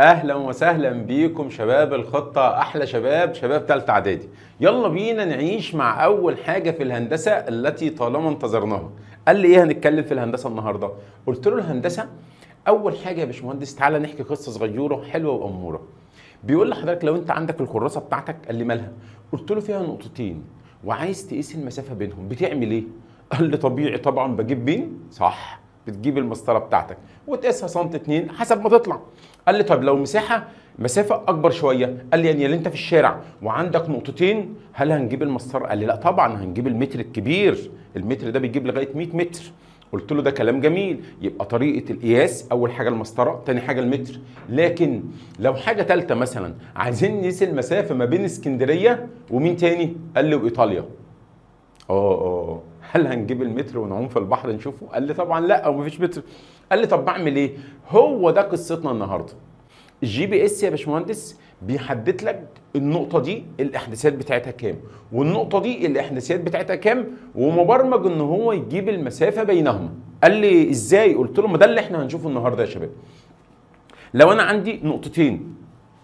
اهلا وسهلا بيكم شباب الخطه احلى شباب شباب تالتة اعدادي يلا بينا نعيش مع اول حاجه في الهندسه التي طالما انتظرناها قال لي ايه هنتكلم في الهندسه النهارده قلت له الهندسه اول حاجه يا باشمهندس تعالى نحكي قصه صغيره حلوه واموره بيقول لحضرتك لو انت عندك الكراسه بتاعتك قال لي مالها قلت له فيها نقطتين وعايز تقيس المسافه بينهم بتعمل ايه قال لي طبيعي طبعا بجيب بين صح بتجيب المسطره بتاعتك وتقيسها سنت اتنين حسب ما تطلع قال لي طب لو مساحه مسافه اكبر شويه قال لي يعني اللي انت في الشارع وعندك نقطتين هل هنجيب المسطره قال لي لا طبعا هنجيب المتر الكبير المتر ده بيجيب لغايه 100 متر قلت له ده كلام جميل يبقى طريقه القياس اول حاجه المسطره تاني حاجه المتر لكن لو حاجه ثالثه مثلا عايزين نقيس المسافه ما بين اسكندريه ومين تاني قال لي وايطاليا اه اه هل هنجيب المتر ونعوم في البحر نشوفه؟ قال لي طبعا لا او مفيش متر. قال لي طب بعمل ايه؟ هو ده قصتنا النهارده. الجي بي اس يا باشمهندس بيحدد لك النقطة دي الإحداثيات بتاعتها كام، والنقطة دي الإحداثيات بتاعتها كام، ومبرمج إن هو يجيب المسافة بينهما. قال لي إزاي؟ قلت له ما ده اللي إحنا هنشوفه النهارده يا شباب. لو أنا عندي نقطتين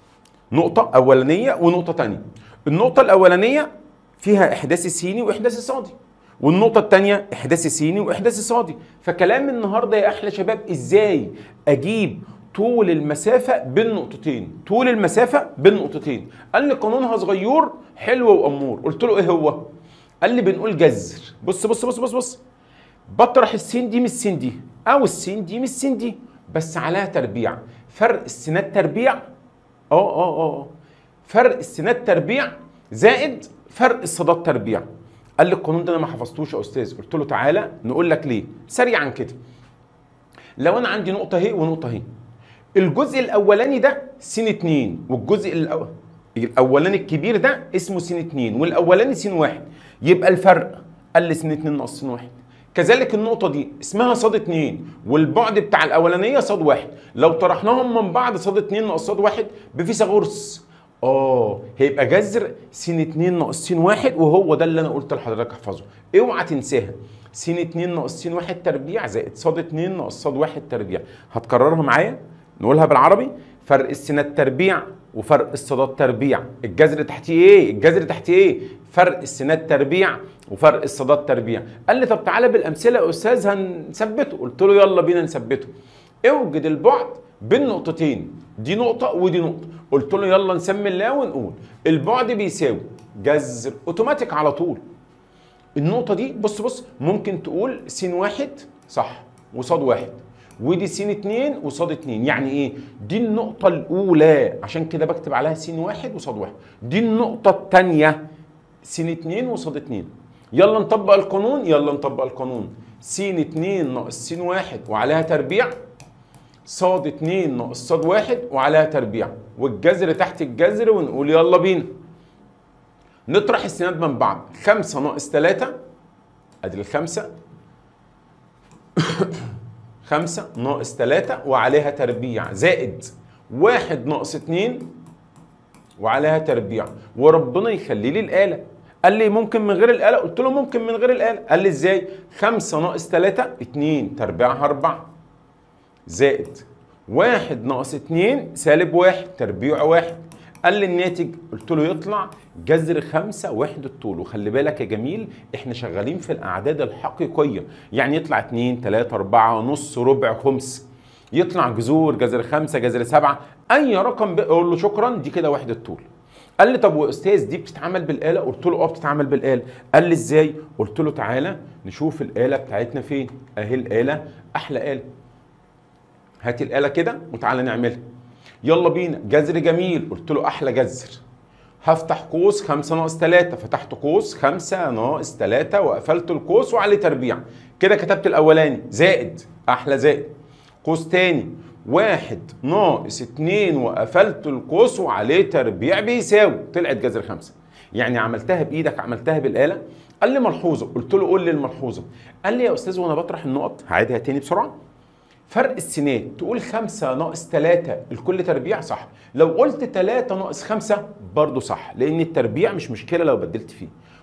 نقطة أولانية ونقطة تانية. النقطة الأولانية فيها إحداث سيني وإحداث صادي. والنقطة الثانية إحداث سيني وإحداث صادي فكلام النهاردة يا أحلى شباب إزاي أجيب طول المسافة بين نقطتين طول المسافة بين نقطتين قال لي قانونها صغير حلو وأمور قلت له إيه هو قال لي بنقول جذر بص بص بص بص بص بطرح السين دي من السين دي أو السين دي من السين دي بس عليها تربيع فرق السينات تربيع اه اه اه فرق السينات تربيع زائد فرق الصادات تربيع قال لي القانون ده انا ما حفظتوش يا استاذ قلت له تعالى نقول لك ليه سريعا كده لو انا عندي نقطه اهي ونقطه اهي الجزء الاولاني ده س 2 والجزء الأو... الاولاني الكبير ده اسمه س 2 والاولاني س 1 يبقى الفرق قال لي س 2 ناقص س 1 كذلك النقطة دي اسمها صاد 2 والبعد بتاع الأولانية صاد 1 لو طرحناهم من بعض صاد 2 ناقص صاد 1 بفيثاغورس اه هيبقى جذر س 2 ناقص س 1 وهو ده اللي انا قلت لحضرتك احفظه اوعى تنساها س 2 ناقص س 1 تربيع زائد ص 2 ناقص ص 1 تربيع هتكررها معايا نقولها بالعربي فرق السينات تربيع وفرق الصادات تربيع الجذر تحتيه ايه الجذر تحتيه ايه فرق السينات تربيع وفرق الصادات تربيع قال لي طب تعالى بالامثله يا استاذ هنثبته قلت له يلا بينا نثبته اوجد البعد بين نقطتين دي نقطة ودي نقطة قلت له يلا نسمي الله ونقول البعد بيساوي جذر اوتوماتيك على طول النقطة دي بص بص ممكن تقول س واحد صح وصاد واحد ودي س اتنين وصاد اتنين يعني ايه؟ دي النقطة الأولى عشان كده بكتب عليها س واحد وصاد واحد دي النقطة التانية س اتنين وصاد اتنين يلا نطبق القانون يلا نطبق القانون س اتنين ناقص س واحد وعليها تربيع صاد 2 ناقص صاد 1 وعليها تربيع والجذر تحت الجذر ونقول يلا بينا نطرح السينات من بعض 5 ناقص 3 ادي الخمسة 5 ناقص 3 وعليها تربيع زائد 1 ناقص 2 وعليها تربيع وربنا يخلي لي الآلة قال لي ممكن من غير الآلة قلت له ممكن من غير الآلة قال لي ازاي 5 ناقص 3 2 تربيعها 4 زائد واحد ناقص اتنين سالب واحد تربيع واحد قال لي الناتج قلت له يطلع جذر خمسة وحدة طول وخلي بالك يا جميل احنا شغالين في الأعداد الحقيقية يعني يطلع اتنين تلاتة أربعة نص ربع خمس يطلع جذور جذر خمسة جذر سبعة أي رقم أقول له شكرا دي كده وحدة طول قال لي طب واستاذ دي بتتعمل بالاله قلت له اه بتتعمل بالاله قال لي ازاي قلت له تعالى نشوف الاله بتاعتنا فين اهي الاله احلى اله هات الآلة كده وتعالى نعملها يلا بينا جذر جميل قلت له أحلى جذر هفتح قوس 5 ناقص 3 فتحت قوس 5 ناقص 3 وقفلت القوس وعليه تربيع كده كتبت الأولاني زائد أحلى زائد قوس تاني واحد ناقص اتنين وقفلت القوس وعليه تربيع بيساوي طلعت جذر خمسة يعني عملتها بإيدك عملتها بالآلة قال لي ملحوظة قلت له قول لي الملحوظة قال لي يا أستاذ وأنا بطرح النقط هعيدها تاني بسرعة فرق السينات تقول 5 ناقص 3 الكل تربيع صح لو قلت 3 ناقص 5 برضه صح لان التربيع مش مشكله لو بدلت فيه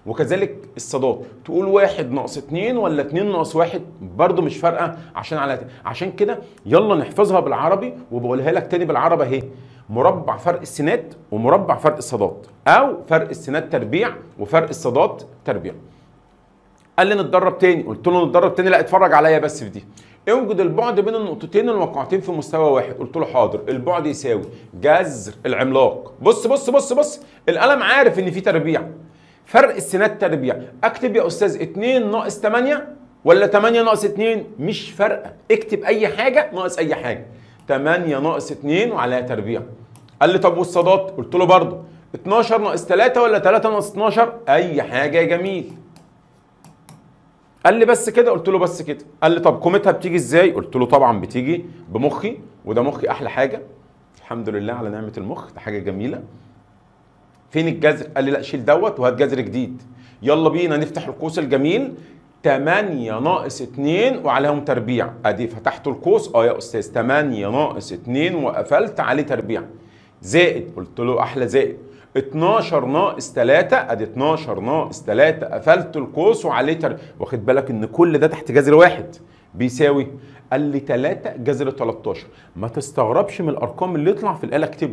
وكذلك الصادات تقول واحد ناقص اتنين ولا اتنين ناقص واحد برضه مش فارقه عشان على عشان كده يلا نحفظها بالعربي وبقولها لك تاني بالعربي اهي مربع فرق السينات ومربع فرق الصادات او فرق السينات تربيع وفرق الصادات تربيع قال لي نتدرب تاني قلت له نتدرب تاني لا اتفرج عليا بس في دي اوجد البعد بين النقطتين الواقعتين في مستوى واحد قلت له حاضر البعد يساوي جذر العملاق بص بص بص بص القلم عارف ان في تربيع فرق السينات تربيع اكتب يا استاذ 2 ناقص 8 ولا 8 ناقص 2 مش فارقه اكتب اي حاجه ناقص اي حاجه 8 ناقص 2 وعليها تربيع قال لي طب والصادات قلت له برضه 12 ناقص 3 ولا 3 ناقص 12 اي حاجه يا جميل قال لي بس كده قلت له بس كده قال لي طب قيمتها بتيجي ازاي قلت له طبعا بتيجي بمخي وده مخي احلى حاجه الحمد لله على نعمه المخ ده حاجه جميله فين الجذر قال لي لا شيل دوت وهات جذر جديد يلا بينا نفتح القوس الجميل 8 ناقص 2 وعليهم تربيع ادي فتحت القوس اه يا استاذ 8 ناقص 2 وقفلت عليه تربيع زائد قلت له احلى زائد 12 ناقص 3 ادي 12 ناقص 3 قفلت القوس وعليه تر... واخد بالك ان كل ده تحت جذر واحد بيساوي قال لي 3 جذر 13 ما تستغربش من الارقام اللي يطلع في الاله اكتبه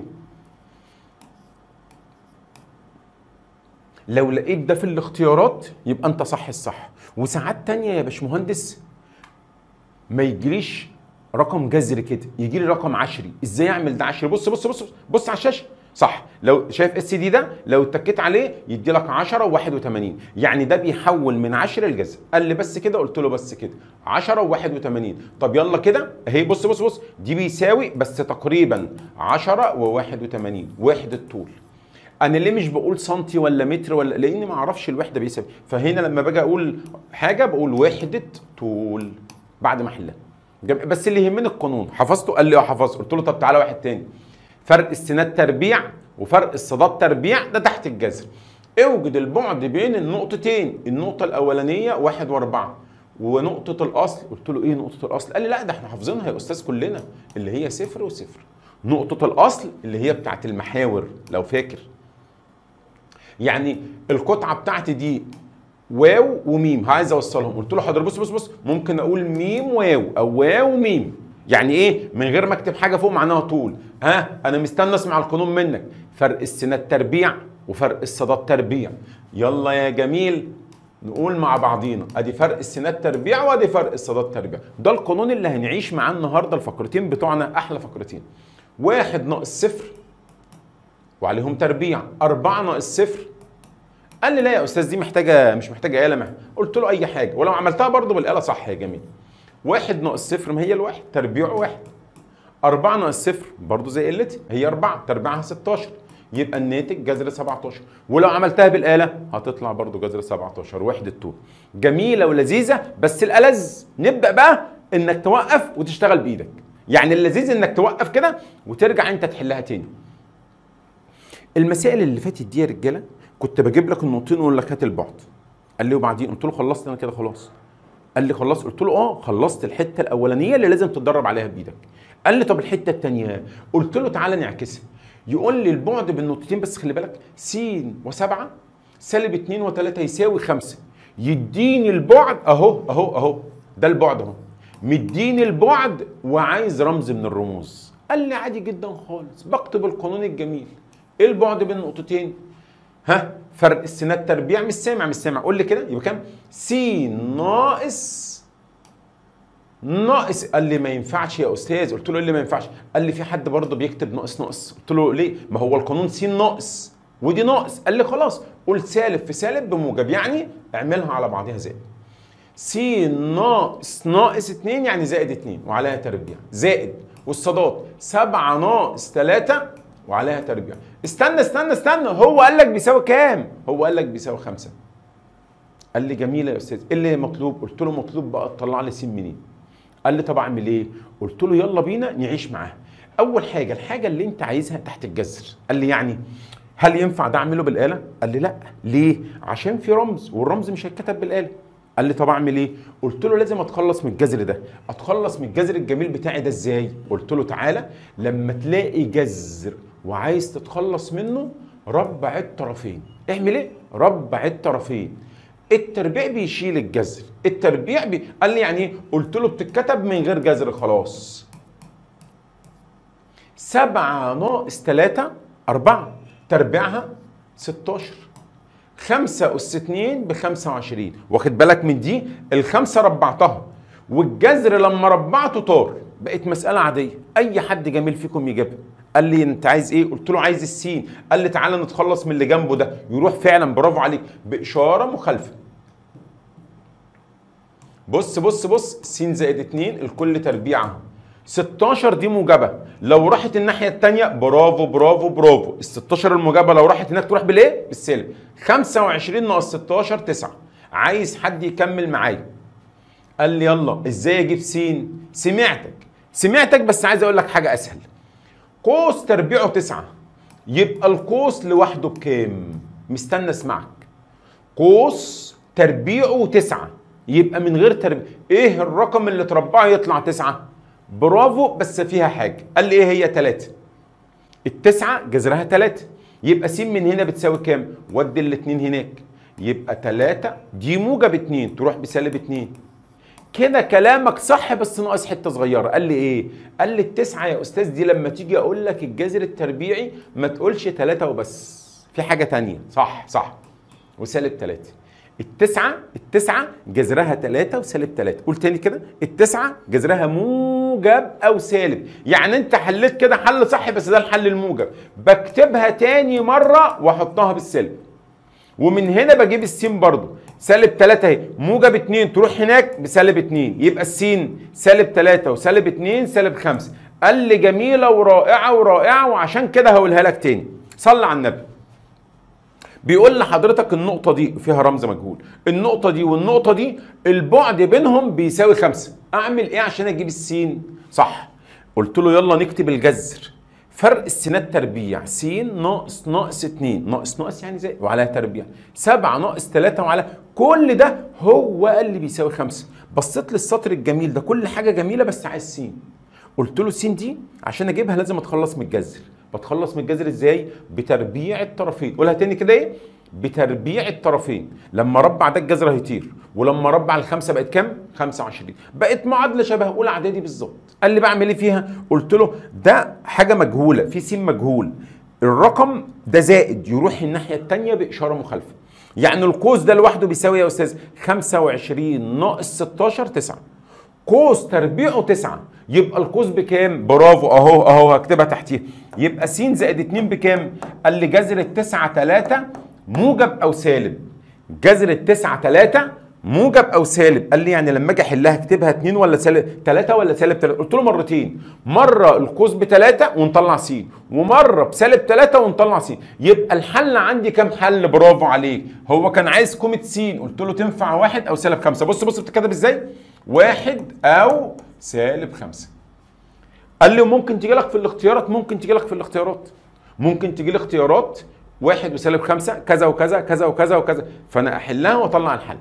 لو لقيت ده في الاختيارات يبقى انت صح الصح وساعات تانية يا باشمهندس ما يجريش رقم جذري كده يجي لي رقم عشري ازاي اعمل ده عشري بص بص بص بص على الشاشه صح لو شايف اس دي ده لو اتكيت عليه يدي لك 10 و81 يعني ده بيحول من 10 لجذر قال لي بس كده قلت له بس كده 10 و81 طب يلا كده اهي بص بص بص دي بيساوي بس تقريبا 10 و81 وحده طول انا ليه مش بقول سنتي ولا متر ولا لاني ما اعرفش الوحده بيساوي فهنا لما باجي اقول حاجه بقول وحده طول بعد ما احلها جم- بس اللي يهمني القانون حفظته قال لي اه حفظته قلت له طب تعالى واحد تاني فرق السينات تربيع وفرق الصادات تربيع ده تحت الجذر اوجد البعد بين النقطتين النقطة الأولانية واحد وأربعة ونقطة الأصل قلت له إيه نقطة الأصل؟ قال لي لا ده إحنا حافظينها يا أستاذ كلنا اللي هي صفر وصفر نقطة الأصل اللي هي بتاعت المحاور لو فاكر يعني القطعة بتاعتي دي واو وميم عايز اوصلهم قلت له حاضر بص بص بص ممكن اقول ميم واو او واو ميم يعني ايه من غير ما اكتب حاجه فوق معناها طول ها انا مستني اسمع القانون منك فرق السينات تربيع وفرق الصادات تربيع يلا يا جميل نقول مع بعضينا ادي فرق السينات تربيع وادي فرق الصادات تربيع ده القانون اللي هنعيش معاه النهارده الفقرتين بتوعنا احلى فقرتين واحد ناقص صفر وعليهم تربيع أربعة ناقص صفر قال لي لا يا استاذ دي محتاجه مش محتاجه آلة محتاجة. قلت له اي حاجه ولو عملتها برضه بالآلة صح يا جميل واحد ناقص صفر ما هي الواحد تربيعه واحد أربعة ناقص صفر برضه زي قلتي هي أربعة تربيعها 16 يبقى الناتج جذر 17 ولو عملتها بالآلة هتطلع برضه جذر 17 وحدة طول جميلة ولذيذة بس الألذ نبدأ بقى إنك توقف وتشتغل بإيدك يعني اللذيذ إنك توقف كده وترجع أنت تحلها تاني المسائل اللي فاتت دي يا رجاله كنت بجيب لك النقطتين واقول لك هات البعد قال لي وبعدين قلت له خلصت انا كده خلاص قال لي خلصت قلت له اه خلصت الحته الاولانيه اللي لازم تتدرب عليها بايدك قال لي طب الحته الثانيه قلت له تعالى نعكسها يقول لي البعد بين النقطتين بس خلي بالك س و7 سالب 2 و3 يساوي 5 يديني البعد اهو اهو اهو ده البعد اهو مديني البعد وعايز رمز من الرموز قال لي عادي جدا خالص بكتب القانون الجميل ايه البعد بين النقطتين ها فرق السينات تربيع مش سامع مش سامع قول لي كده يبقى كام س ناقص ناقص قال لي ما ينفعش يا استاذ قلت له ايه اللي ما ينفعش قال لي في حد برضه بيكتب ناقص ناقص قلت له ليه ما هو القانون س ناقص ودي ناقص قال لي خلاص قول سالب في سالب بموجب يعني اعملها على بعضها زائد س ناقص ناقص 2 يعني زائد 2 وعليها تربيع زائد والصادات 7 ناقص 3 وعليها تربيع استنى استنى استنى هو قال لك بيساوي كام هو قال لك بيساوي 5 قال لي جميله يا استاذ ايه اللي مطلوب قلت له مطلوب بقى تطلع لي س منين قال لي طب اعمل ايه قلت له يلا بينا نعيش معاها اول حاجه الحاجه اللي انت عايزها تحت الجذر قال لي يعني هل ينفع ده اعمله بالاله قال لي لا ليه عشان في رمز والرمز مش هيتكتب بالاله قال لي طب اعمل ايه قلت له لازم اتخلص من الجذر ده اتخلص من الجذر الجميل بتاعي ده ازاي قلت له تعالى لما تلاقي جذر وعايز تتخلص منه ربع الطرفين اعمل ايه ربع الطرفين التربيع بيشيل الجذر التربيع بي... قال لي يعني ايه قلت له بتتكتب من غير جذر خلاص سبعة ناقص تلاتة أربعة تربيعها 16 خمسة أس اتنين بخمسة وعشرين واخد بالك من دي الخمسة ربعتها والجذر لما ربعته طار بقت مسألة عادية أي حد جميل فيكم يجيبها قال لي انت عايز ايه قلت له عايز السين قال لي تعالى نتخلص من اللي جنبه ده يروح فعلا برافو عليك بإشارة مخالفة بص بص بص س زائد 2 الكل تربيعها 16 دي موجبه لو راحت الناحيه الثانيه برافو برافو برافو ال 16 الموجبه لو راحت هناك تروح بالايه بالسالب 25 ناقص 16 9 عايز حد يكمل معايا قال لي يلا ازاي اجيب س سمعتك سمعتك بس عايز اقول لك حاجه اسهل قوس تربيعه 9 يبقى القوس لوحده بكام مستنى اسمعك قوس تربيعه 9 يبقى من غير تربيع ايه الرقم اللي تربعه يطلع 9 برافو بس فيها حاجه قال لي ايه هي 3 التسعه جذرها 3 يبقى س من هنا بتساوي كام ودي الاثنين هناك يبقى 3 دي موجب 2 تروح بسالب 2 كده كلامك صح بس ناقص حته صغيره قال لي ايه قال لي التسعه يا استاذ دي لما تيجي اقول لك الجذر التربيعي ما تقولش 3 وبس في حاجه تانية صح صح وسالب 3 التسعة التسعة جذرها 3 وسالب 3 قول تاني كده التسعة جذرها موجب أو سالب يعني أنت حليت كده حل صح بس ده الحل الموجب بكتبها تاني مرة وأحطها بالسالب ومن هنا بجيب السين برضو سالب 3 اهي موجب 2 تروح هناك بسالب 2 يبقى السين سالب 3 وسالب 2 سالب 5 قال لي جميله ورائعه ورائعه وعشان كده هقولها لك تاني صلي على النبي بيقول لحضرتك النقطة دي فيها رمز مجهول النقطة دي والنقطة دي البعد بينهم بيساوي خمسة أعمل إيه عشان أجيب السين صح قلت له يلا نكتب الجذر فرق السينات تربيع س ناقص ناقص 2 ناقص ناقص يعني زي وعليها تربيع 7 ناقص 3 وعلى كل ده هو اللي بيساوي 5 بصيت للسطر الجميل ده كل حاجة جميلة بس عايز س قلت له س دي عشان اجيبها لازم اتخلص من الجذر بتخلص من الجذر ازاي بتربيع الطرفين قولها تاني كده ايه بتربيع الطرفين لما ربع ده الجذر هيطير ولما ربع الخمسه بقت كام 25 بقت معادله شبه اولى اعدادي بالظبط قال لي بعمل ايه فيها قلت له ده حاجه مجهوله في س مجهول الرقم ده زائد يروح الناحيه الثانيه باشاره مخالفه يعني القوس ده لوحده بيساوي يا استاذ 25 ناقص 16 9 قوس تربيعه 9 يبقى القوس بكام؟ برافو اهو اهو هكتبها تحتيها يبقى س زائد 2 بكام؟ قال لي جذر التسعة 3 موجب او سالب جذر التسعة 3 موجب او سالب قال لي يعني لما اجي احلها اكتبها 2 ولا سالب 3 ولا سالب 3 قلت له مرتين مره القوس بثلاثه ونطلع س ومره بسالب 3 ونطلع س يبقى الحل عندي كام حل برافو عليك هو كان عايز كومه س قلت له تنفع واحد او سالب 5 بص بص بتتكتب ازاي واحد او سالب خمسة قال لي وممكن تيجي لك في الاختيارات ممكن تيجي لك في الاختيارات ممكن تيجي لي اختيارات واحد وسالب خمسة كذا وكذا كذا وكذا وكذا فانا احلها واطلع الحل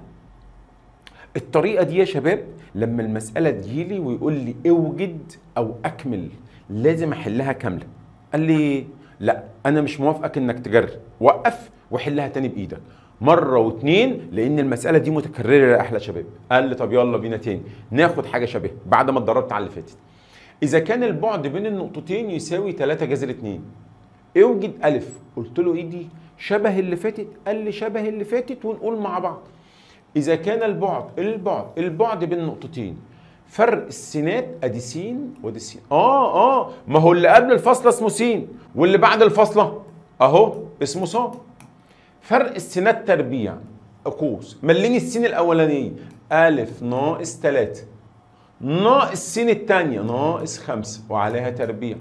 الطريقة دي يا شباب لما المسألة تجيلي ويقول لي اوجد او اكمل لازم احلها كاملة قال لي لا انا مش موافقك انك تجرب وقف وحلها تاني بايدك مره واتنين لان المساله دي متكرره يا احلى شباب قال لي طب يلا بينا تاني ناخد حاجه شبه بعد ما اتدربت على اللي فاتت اذا كان البعد بين النقطتين يساوي 3 جذر 2 اوجد الف قلت له ايه دي شبه اللي فاتت قال لي شبه اللي فاتت ونقول مع بعض اذا كان البعد البعد البعد بين نقطتين فرق السينات ادي س وادي س اه اه ما هو اللي قبل الفاصله اسمه س واللي بعد الفاصله اهو اسمه ص فرق السينات تربيع قوس مليني السين الاولانيه الف ناقص 3 ناقص السين الثانيه ناقص 5 وعليها تربيع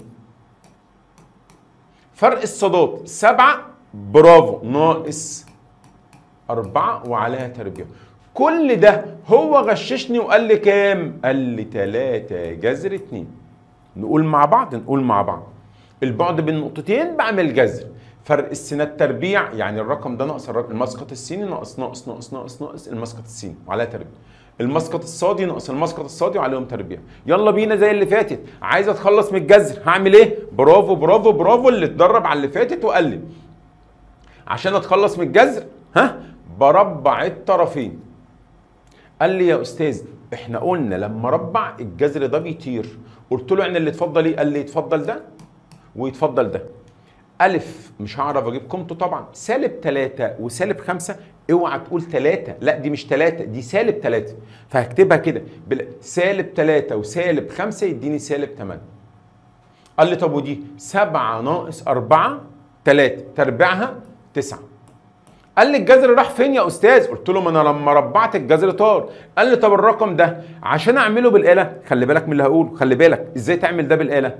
فرق الصادات 7 برافو ناقص 4 وعليها تربيع كل ده هو غششني وقال لي كام قال لي 3 جذر 2 نقول مع بعض نقول مع بعض البعد بين نقطتين بعمل جذر فرق السينات تربيع يعني الرقم ده ناقص الرقم المسقط السيني ناقص ناقص ناقص ناقص ناقص المسقط السيني وعليها تربيع المسقط الصادي ناقص المسقط الصادي وعليهم تربيع يلا بينا زي اللي فاتت عايز اتخلص من الجذر هعمل ايه برافو برافو برافو اللي اتدرب على اللي فاتت وقال لي عشان اتخلص من الجذر ها بربع الطرفين قال لي يا استاذ احنا قلنا لما ربع الجذر ده بيطير قلت له يعني اللي اتفضل ايه قال لي يتفضل ده ويتفضل ده ألف مش هعرف أجيب قيمته طبعا سالب 3 وسالب 5 اوعى تقول 3 لا دي مش 3 دي سالب 3 فهكتبها كده بال- سالب 3 وسالب 5 يديني سالب 8 قال لي طب ودي 7 ناقص 4 3 تربيعها 9 قال لي الجذر راح فين يا استاذ قلت له ما انا لما ربعت الجذر طار قال لي طب الرقم ده عشان اعمله بالاله خلي بالك من اللي هقوله خلي بالك ازاي تعمل ده بالاله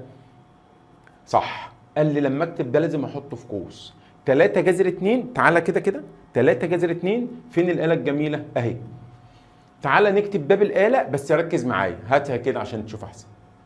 صح قال لي لما اكتب ده لازم احطه في قوس 3 جذر 2 تعالى كده كده 3 جذر 2 فين الاله الجميله اهي تعالى نكتب ده بالاله بس ركز معايا هاتها كده عشان تشوف احسن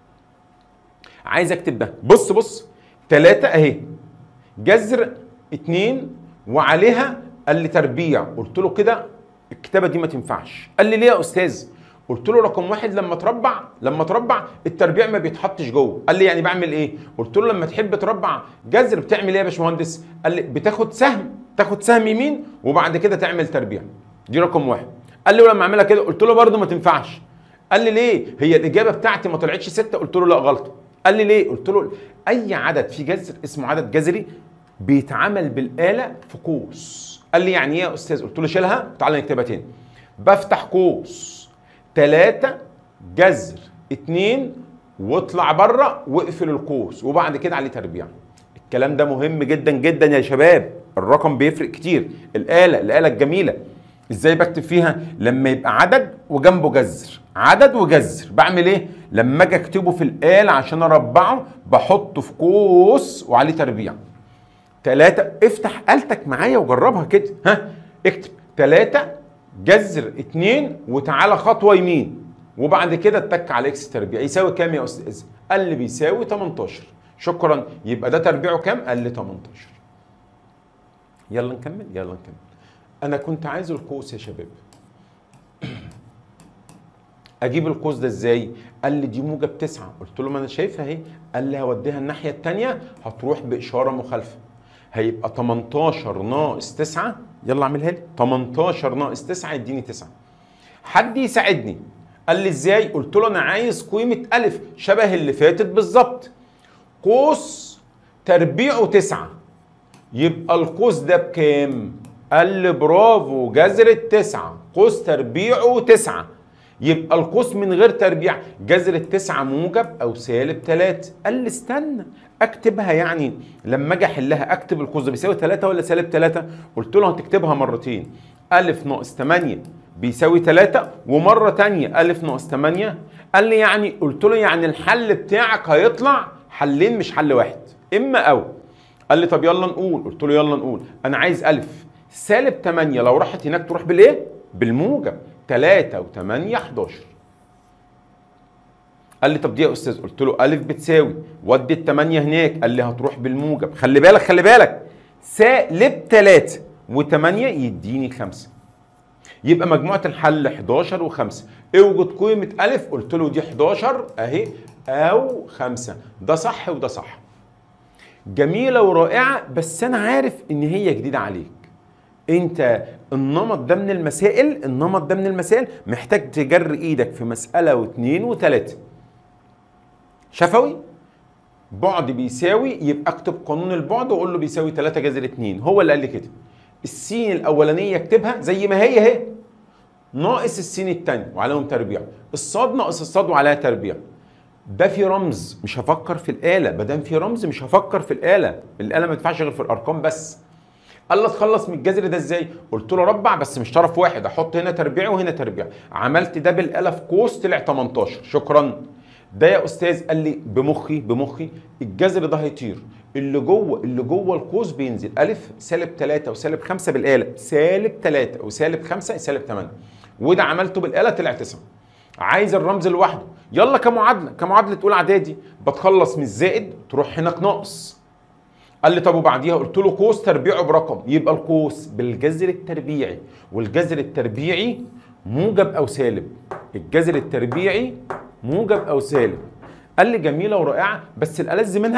عايز اكتب ده بص بص 3 اهي جذر 2 وعليها قال لي تربيع قلت له كده الكتابه دي ما تنفعش قال لي ليه يا استاذ قلت له رقم واحد لما تربع لما تربع التربيع ما بيتحطش جوه قال لي يعني بعمل ايه قلت له لما تحب تربع جذر بتعمل ايه يا باشمهندس قال لي بتاخد سهم تاخد سهم يمين وبعد كده تعمل تربيع دي رقم واحد قال لي ولما اعملها كده قلت له برده ما تنفعش قال لي ليه هي الاجابه بتاعتي ما طلعتش ستة قلت له لا غلط قال لي ليه قلت له اي عدد في جذر اسمه عدد جذري بيتعمل بالاله في قوس قال لي يعني ايه يا استاذ قلت له شيلها تعالى نكتبها تاني بفتح قوس 3 جذر 2 واطلع بره واقفل القوس وبعد كده عليه تربيع الكلام ده مهم جدا جدا يا شباب الرقم بيفرق كتير الاله الاله الجميله ازاي بكتب فيها لما يبقى عدد وجنبه جذر عدد وجذر بعمل ايه لما اجي اكتبه في الاله عشان اربعه بحطه في قوس وعليه تربيع تلاتة افتح آلتك معايا وجربها كده ها اكتب تلاتة جذر اتنين وتعالى خطوة يمين وبعد كده اتك على اكس تربيع يساوي كام يا استاذ؟ قال لي بيساوي 18 شكرا يبقى ده تربيعه كام؟ قال لي 18 يلا نكمل يلا نكمل انا كنت عايز القوس يا شباب اجيب القوس ده ازاي قال لي دي موجب تسعة قلت له ما انا شايفها اهي قال لي هوديها الناحيه الثانيه هتروح باشاره مخالفه هيبقى 18 ناقص 9 يلا اعملها لي 18 ناقص 9 يديني 9 حد يساعدني قال لي ازاي قلت له انا عايز قيمه الف شبه اللي فاتت بالظبط قوس تربيعه 9 يبقى القوس ده بكام قال لي برافو جذر التسعة قوس تربيعه تسعة يبقى القوس من غير تربيع جذر التسعة موجب أو سالب تلاتة قال لي استنى أكتبها يعني لما أجي أحلها أكتب القوس ده بيساوي تلاتة ولا سالب تلاتة قلت له هتكتبها مرتين ألف ناقص تمانية بيساوي تلاتة ومرة تانية ألف ناقص تمانية قال لي يعني قلت له يعني الحل بتاعك هيطلع حلين مش حل واحد إما أو قال لي طب يلا نقول قلت له يلا نقول انا عايز الف سالب 8 لو راحت هناك تروح بالايه بالموجب 3 و8 11 قال لي طب دي يا استاذ قلت له الف بتساوي ودي الثمانية هناك قال لي هتروح بالموجب خلي بالك خلي بالك سالب 3 و8 يديني 5 يبقى مجموعة الحل 11 و5 اوجد قيمة ألف قلت له دي 11 أهي أو 5 ده صح وده صح جميله ورائعه بس انا عارف ان هي جديده عليك انت النمط ده من المسائل النمط ده من المسائل محتاج تجر ايدك في مساله واثنين وثلاثه شفوي بعد بيساوي يبقى اكتب قانون البعد واقول له بيساوي 3 جذر 2 هو اللي قال لي كده السين الاولانيه اكتبها زي ما هي اهي ناقص السين الثاني وعليهم تربيع الصاد ناقص الصاد وعليها تربيع ده في رمز مش هفكر في الآلة ما دام في رمز مش هفكر في الآلة الآلة ما تنفعش غير في الأرقام بس قال لي اتخلص من الجذر ده ازاي قلت له ربع بس مش طرف واحد احط هنا تربيع وهنا تربيع عملت ده بالآلة في قوس طلع 18 شكرا ده يا استاذ قال لي بمخي بمخي الجذر ده هيطير اللي جوه اللي جوه القوس بينزل الف سالب 3 وسالب 5 بالاله سالب 3 وسالب 5 سالب 8 وده عملته بالاله طلع 9 عايز الرمز لوحده يلا كمعادله كمعادله اولى اعدادي بتخلص من الزائد تروح هناك ناقص قال لي طب وبعديها قلت له قوس تربيعه برقم يبقى القوس بالجذر التربيعي والجذر التربيعي موجب او سالب الجذر التربيعي موجب او سالب قال لي جميله ورائعه بس الالذ منها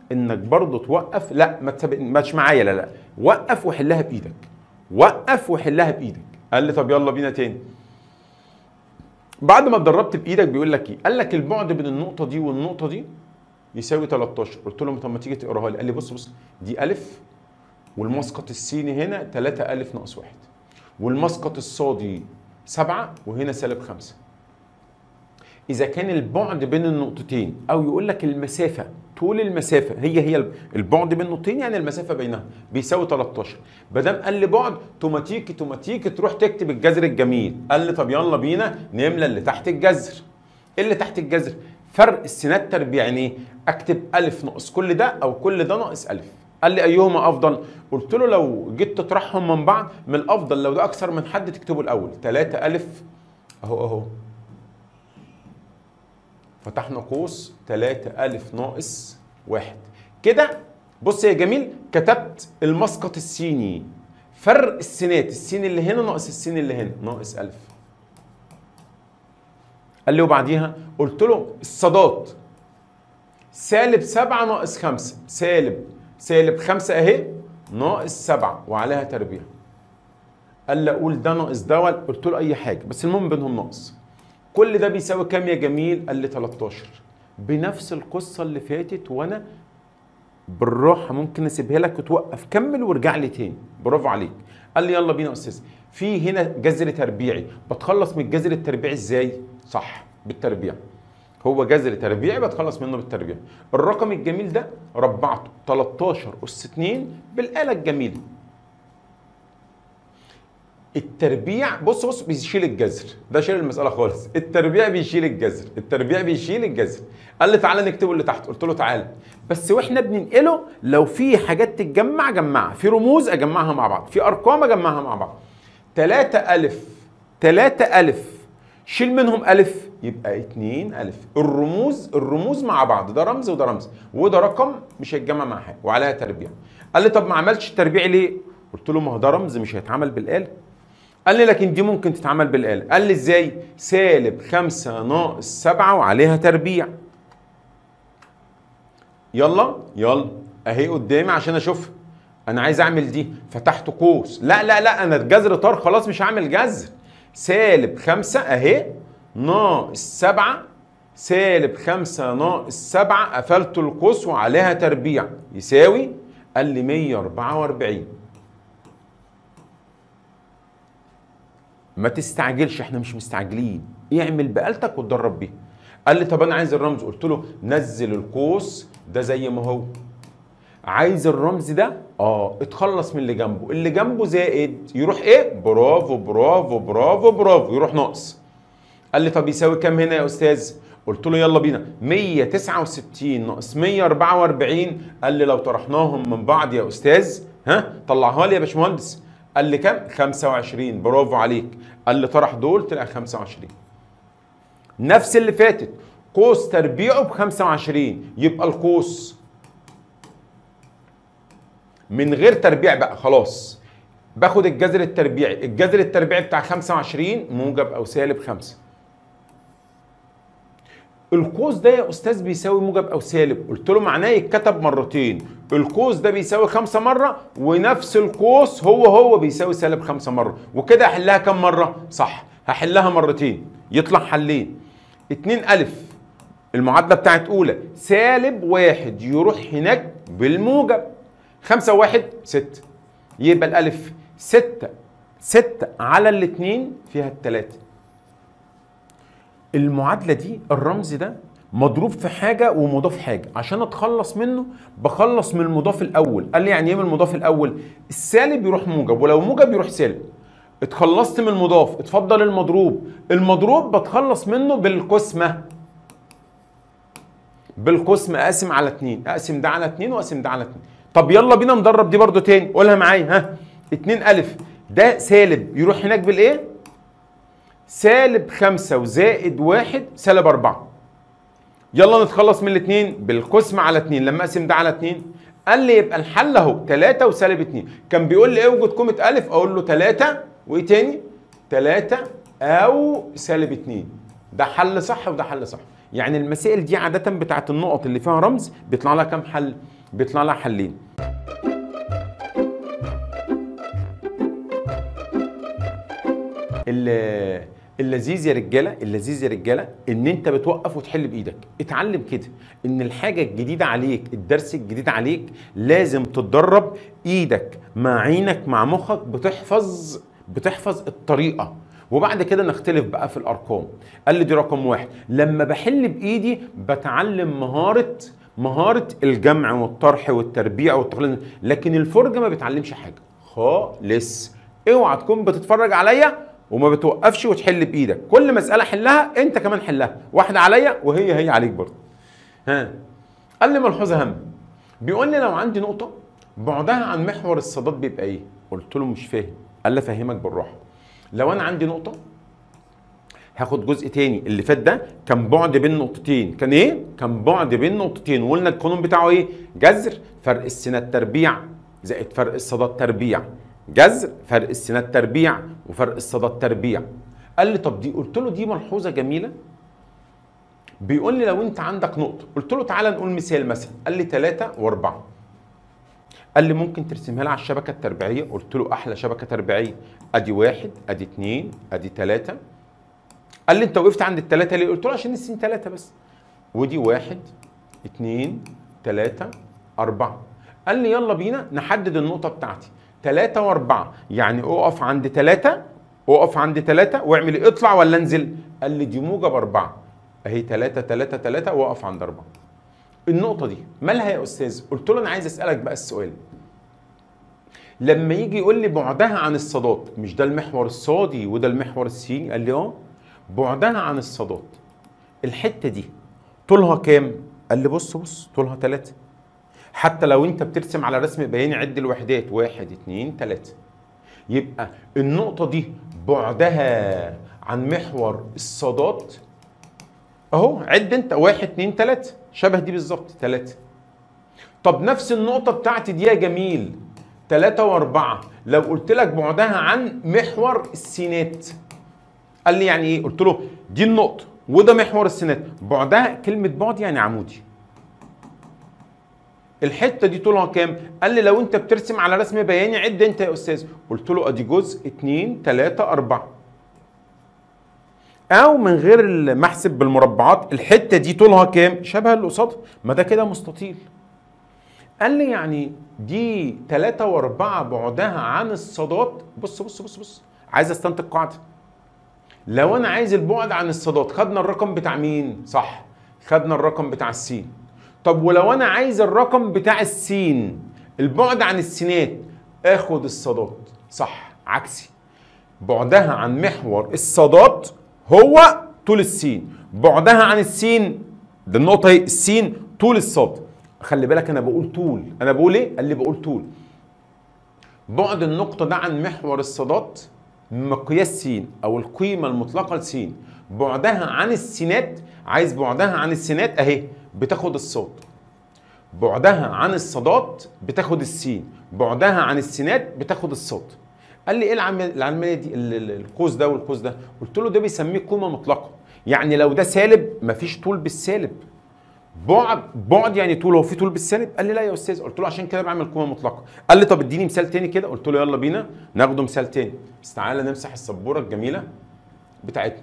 انك برضه توقف لا ما تسابق مش معايا لا لا وقف وحلها بايدك وقف وحلها بايدك قال لي طب يلا بينا تاني بعد ما اتدربت بايدك بيقول لك ايه قال لك البعد بين النقطه دي والنقطه دي يساوي 13 قلت له طب ما تيجي تقراها لي قال لي بص بص دي الف والمسقط السيني هنا 3 الف ناقص 1 والمسقط الصادي 7 وهنا سالب 5 اذا كان البعد بين النقطتين او يقول لك المسافه طول المسافه هي هي البعد بين النقطتين يعني المسافه بينها بيساوي 13 ما دام قال لي بعد توماتيكي توماتيكي تروح تكتب الجذر الجميل قال لي طب يلا بينا نملى اللي تحت الجذر ايه اللي تحت الجذر فرق السينات تربيع يعني ايه اكتب الف ناقص كل ده او كل ده ناقص الف قال لي ايهما افضل قلت له لو جيت تطرحهم من بعض من الافضل لو ده اكثر من حد تكتبه الاول 3 الف اهو اهو فتحنا قوس 3 ألف ناقص واحد كده بص يا جميل كتبت المسقط السيني فرق السينات السين اللي هنا ناقص السين اللي هنا ناقص ألف قال لي وبعديها قلت له الصادات سالب سبعة ناقص خمسة سالب سالب خمسة اهي ناقص سبعة وعليها تربيع قال لي اقول ده ناقص ده قلت له اي حاجة بس المهم بينهم ناقص كل ده بيساوي كام يا جميل؟ قال لي 13 بنفس القصة اللي فاتت وانا بالراحة ممكن اسيبها لك وتوقف كمل وارجع لي تاني برافو عليك قال لي يلا بينا يا استاذ في هنا جذر تربيعي بتخلص من الجذر التربيعي ازاي؟ صح بالتربيع هو جذر تربيعي بتخلص منه بالتربيع الرقم الجميل ده ربعته 13 اس 2 بالآلة الجميلة التربيع بص بص بيشيل الجذر ده شيل المساله خالص التربيع بيشيل الجذر التربيع بيشيل الجذر قال لي تعالى نكتبه اللي تحت قلت له تعالى بس واحنا بننقله لو في حاجات تتجمع جمعها في رموز اجمعها مع بعض في ارقام اجمعها مع بعض 3 الف 3 الف شيل منهم الف يبقى 2 الف الرموز الرموز مع بعض ده رمز وده رمز وده رقم مش هيتجمع مع حاجه وعليها تربيع قال لي طب ما عملتش التربيع ليه قلت له ما هو ده رمز مش هيتعمل بالاله قال لي لكن دي ممكن تتعمل بالآلة قال لي ازاي سالب خمسة ناقص سبعة وعليها تربيع يلا يلا اهي قدامي عشان اشوفها انا عايز اعمل دي فتحت قوس لا لا لا انا الجذر طار خلاص مش هعمل جذر سالب خمسة اهي ناقص سبعة سالب خمسة ناقص سبعة قفلت القوس وعليها تربيع يساوي قال لي 144 ما تستعجلش احنا مش مستعجلين اعمل بآلتك وتدرب بيها قال لي طب انا عايز الرمز قلت له نزل القوس ده زي ما هو عايز الرمز ده اه اتخلص من اللي جنبه اللي جنبه زائد يروح ايه برافو برافو برافو برافو يروح ناقص قال لي طب يساوي كام هنا يا استاذ قلت له يلا بينا 169 ناقص 144 قال لي لو طرحناهم من بعض يا استاذ ها طلعها لي يا باشمهندس قال لي كام 25 برافو عليك قال لي طرح دول تلاقي 25 نفس اللي فاتت قوس تربيعه ب 25 يبقى القوس من غير تربيع بقى خلاص باخد الجذر التربيعي الجذر التربيعي بتاع 25 موجب او سالب 5 القوس ده يا استاذ بيساوي موجب او سالب قلت له معناه يتكتب مرتين القوس ده بيساوي خمسة مرة ونفس القوس هو هو بيساوي سالب خمسة مرة وكده هحلها كم مرة صح هحلها مرتين يطلع حلين اتنين ألف المعادلة بتاعت أولى سالب واحد يروح هناك بالموجب خمسة واحد ستة يبقى الألف ستة ستة على الاتنين فيها التلاتة المعادله دي الرمز ده مضروب في حاجه ومضاف حاجه عشان اتخلص منه بخلص من المضاف الاول قال لي يعني ايه من المضاف الاول السالب يروح موجب ولو موجب يروح سالب اتخلصت من المضاف اتفضل المضروب المضروب بتخلص منه بالقسمه بالقسمه اقسم على اتنين اقسم ده على اتنين واقسم ده على اتنين طب يلا بينا ندرب دي برضو تاني قولها معايا ها اتنين الف ده سالب يروح هناك بالايه سالب خمسة وزائد واحد سالب أربعة يلا نتخلص من الاثنين بالقسمة على اتنين لما اقسم ده على اتنين قال لي يبقى الحل اهو 3 وسالب 2 كان بيقول لي اوجد قيمة ألف أقول له 3 وإيه تاني؟ 3 أو سالب 2 ده حل صح وده حل صح يعني المسائل دي عادة بتاعت النقط اللي فيها رمز بيطلع لها كام حل؟ بيطلع لها حلين ال- اللذيذ يا رجاله اللذيذ يا رجاله ان انت بتوقف وتحل بايدك اتعلم كده ان الحاجه الجديده عليك الدرس الجديد عليك لازم تتدرب ايدك مع عينك مع مخك بتحفظ بتحفظ الطريقه وبعد كده نختلف بقى في الارقام قال لي دي رقم واحد لما بحل بايدي بتعلم مهاره مهاره الجمع والطرح والتربيع والتقليد لكن الفرجه ما بتعلمش حاجه خالص اوعى تكون بتتفرج عليا وما بتوقفش وتحل بايدك كل مساله حلها انت كمان حلها واحده عليا وهي هي عليك برضه ها قال لي ملحوظه هامه بيقول لي لو عندي نقطه بعدها عن محور الصادات بيبقى ايه قلت له مش فاهم قال لي افهمك بالراحه لو انا عندي نقطه هاخد جزء تاني اللي فات ده كان بعد بين نقطتين كان ايه كان بعد بين نقطتين وقلنا القانون بتاعه ايه جذر فرق السنات تربيع زائد فرق الصادات تربيع جذر فرق السنات تربيع وفرق الصادات تربيع قال لي طب دي قلت له دي ملحوظه جميله بيقول لي لو انت عندك نقطه قلت له تعالى نقول مثال مثلا قال لي 3 و4 قال لي ممكن ترسمها لي على الشبكه التربيعيه قلت له احلى شبكه تربيعيه ادي واحد ادي اتنين ادي تلاته قال لي انت وقفت عند التلاته ليه؟ قلت له عشان السين تلاته بس ودي واحد اتنين تلاته اربعه قال لي يلا بينا نحدد النقطه بتاعتي تلاته واربعه يعني اقف عند تلاته اقف عند تلاته واعمل ايه اطلع ولا انزل؟ قال لي دي موجب اربعه اهي تلاته تلاته تلاته واقف عند اربعه النقطه دي مالها يا استاذ؟ قلت له انا عايز اسالك بقى السؤال لما يجي يقول لي بعدها عن الصادات مش ده المحور الصادي وده المحور السيني قال لي اه بعدها عن الصادات الحته دي طولها كام قال لي بص بص طولها 3 حتى لو انت بترسم على رسم بياني عد الوحدات واحد اتنين تلاتة يبقى النقطة دي بعدها عن محور الصادات اهو عد انت واحد اتنين تلاتة شبه دي بالظبط تلاتة طب نفس النقطة بتاعتي دي يا جميل تلاتة واربعة لو قلت لك بعدها عن محور السينات قال لي يعني ايه قلت له دي النقطة وده محور السينات بعدها كلمة بعد يعني عمودي الحته دي طولها كام؟ قال لي لو انت بترسم على رسم بياني عد انت يا استاذ، قلت له ادي جزء 2 3 4 او من غير المحسب بالمربعات الحته دي طولها كام؟ شبه اللي قصادها، ما ده كده مستطيل. قال لي يعني دي 3 و4 بعدها عن الصادات بص بص بص بص عايز استنتج قاعده. لو انا عايز البعد عن الصادات خدنا الرقم بتاع مين؟ صح خدنا الرقم بتاع السين. طب ولو انا عايز الرقم بتاع السين البعد عن السينات اخد الصادات صح عكسي بعدها عن محور الصادات هو طول السين بعدها عن السين ده النقطة اهي السين طول الصاد خلي بالك انا بقول طول انا بقول ايه قال لي بقول طول بعد النقطة ده عن محور الصادات مقياس س او القيمة المطلقة لس بعدها عن السينات عايز بعدها عن السينات اهي بتاخد الصاد بعدها عن الصادات بتاخد السين بعدها عن السينات بتاخد الصاد قال لي ايه العم- العمليه دي ال- ال- القوس ده والقوس ده قلت له ده بيسميه قيمه مطلقه يعني لو ده سالب مفيش طول بالسالب بعد بعد يعني طول هو في طول بالسالب قال لي لا يا استاذ قلت له عشان كده بعمل قيمه مطلقه قال لي طب اديني مثال تاني كده قلت له يلا بينا ناخده مثال تاني بس تعالى نمسح السبوره الجميله بتاعتنا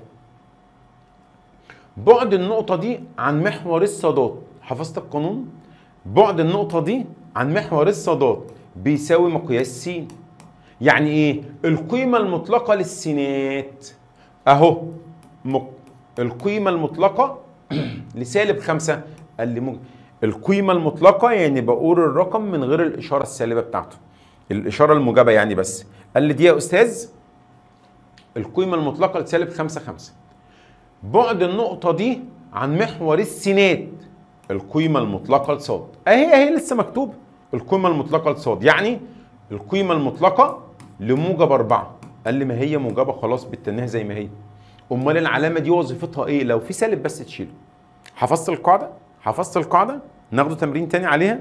بعد النقطة دي عن محور الصادات حفظت القانون؟ بعد النقطة دي عن محور الصادات بيساوي مقياس س يعني ايه؟ القيمة المطلقة للسينات اهو مق... القيمة المطلقة لسالب خمسة قال لي مج... القيمة المطلقة يعني بقول الرقم من غير الإشارة السالبة بتاعته الإشارة الموجبة يعني بس قال لي دي يا أستاذ القيمة المطلقة لسالب خمسة خمسة بعد النقطة دي عن محور السينات القيمة المطلقة لصاد اهي اهي لسه مكتوب القيمة المطلقة لصاد يعني القيمة المطلقة لموجب أربعة قال لي ما هي موجبة خلاص بالتناهي زي ما هي أمال العلامة دي وظيفتها إيه لو في سالب بس تشيله حفظت القاعدة حفظت القاعدة ناخده تمرين تاني عليها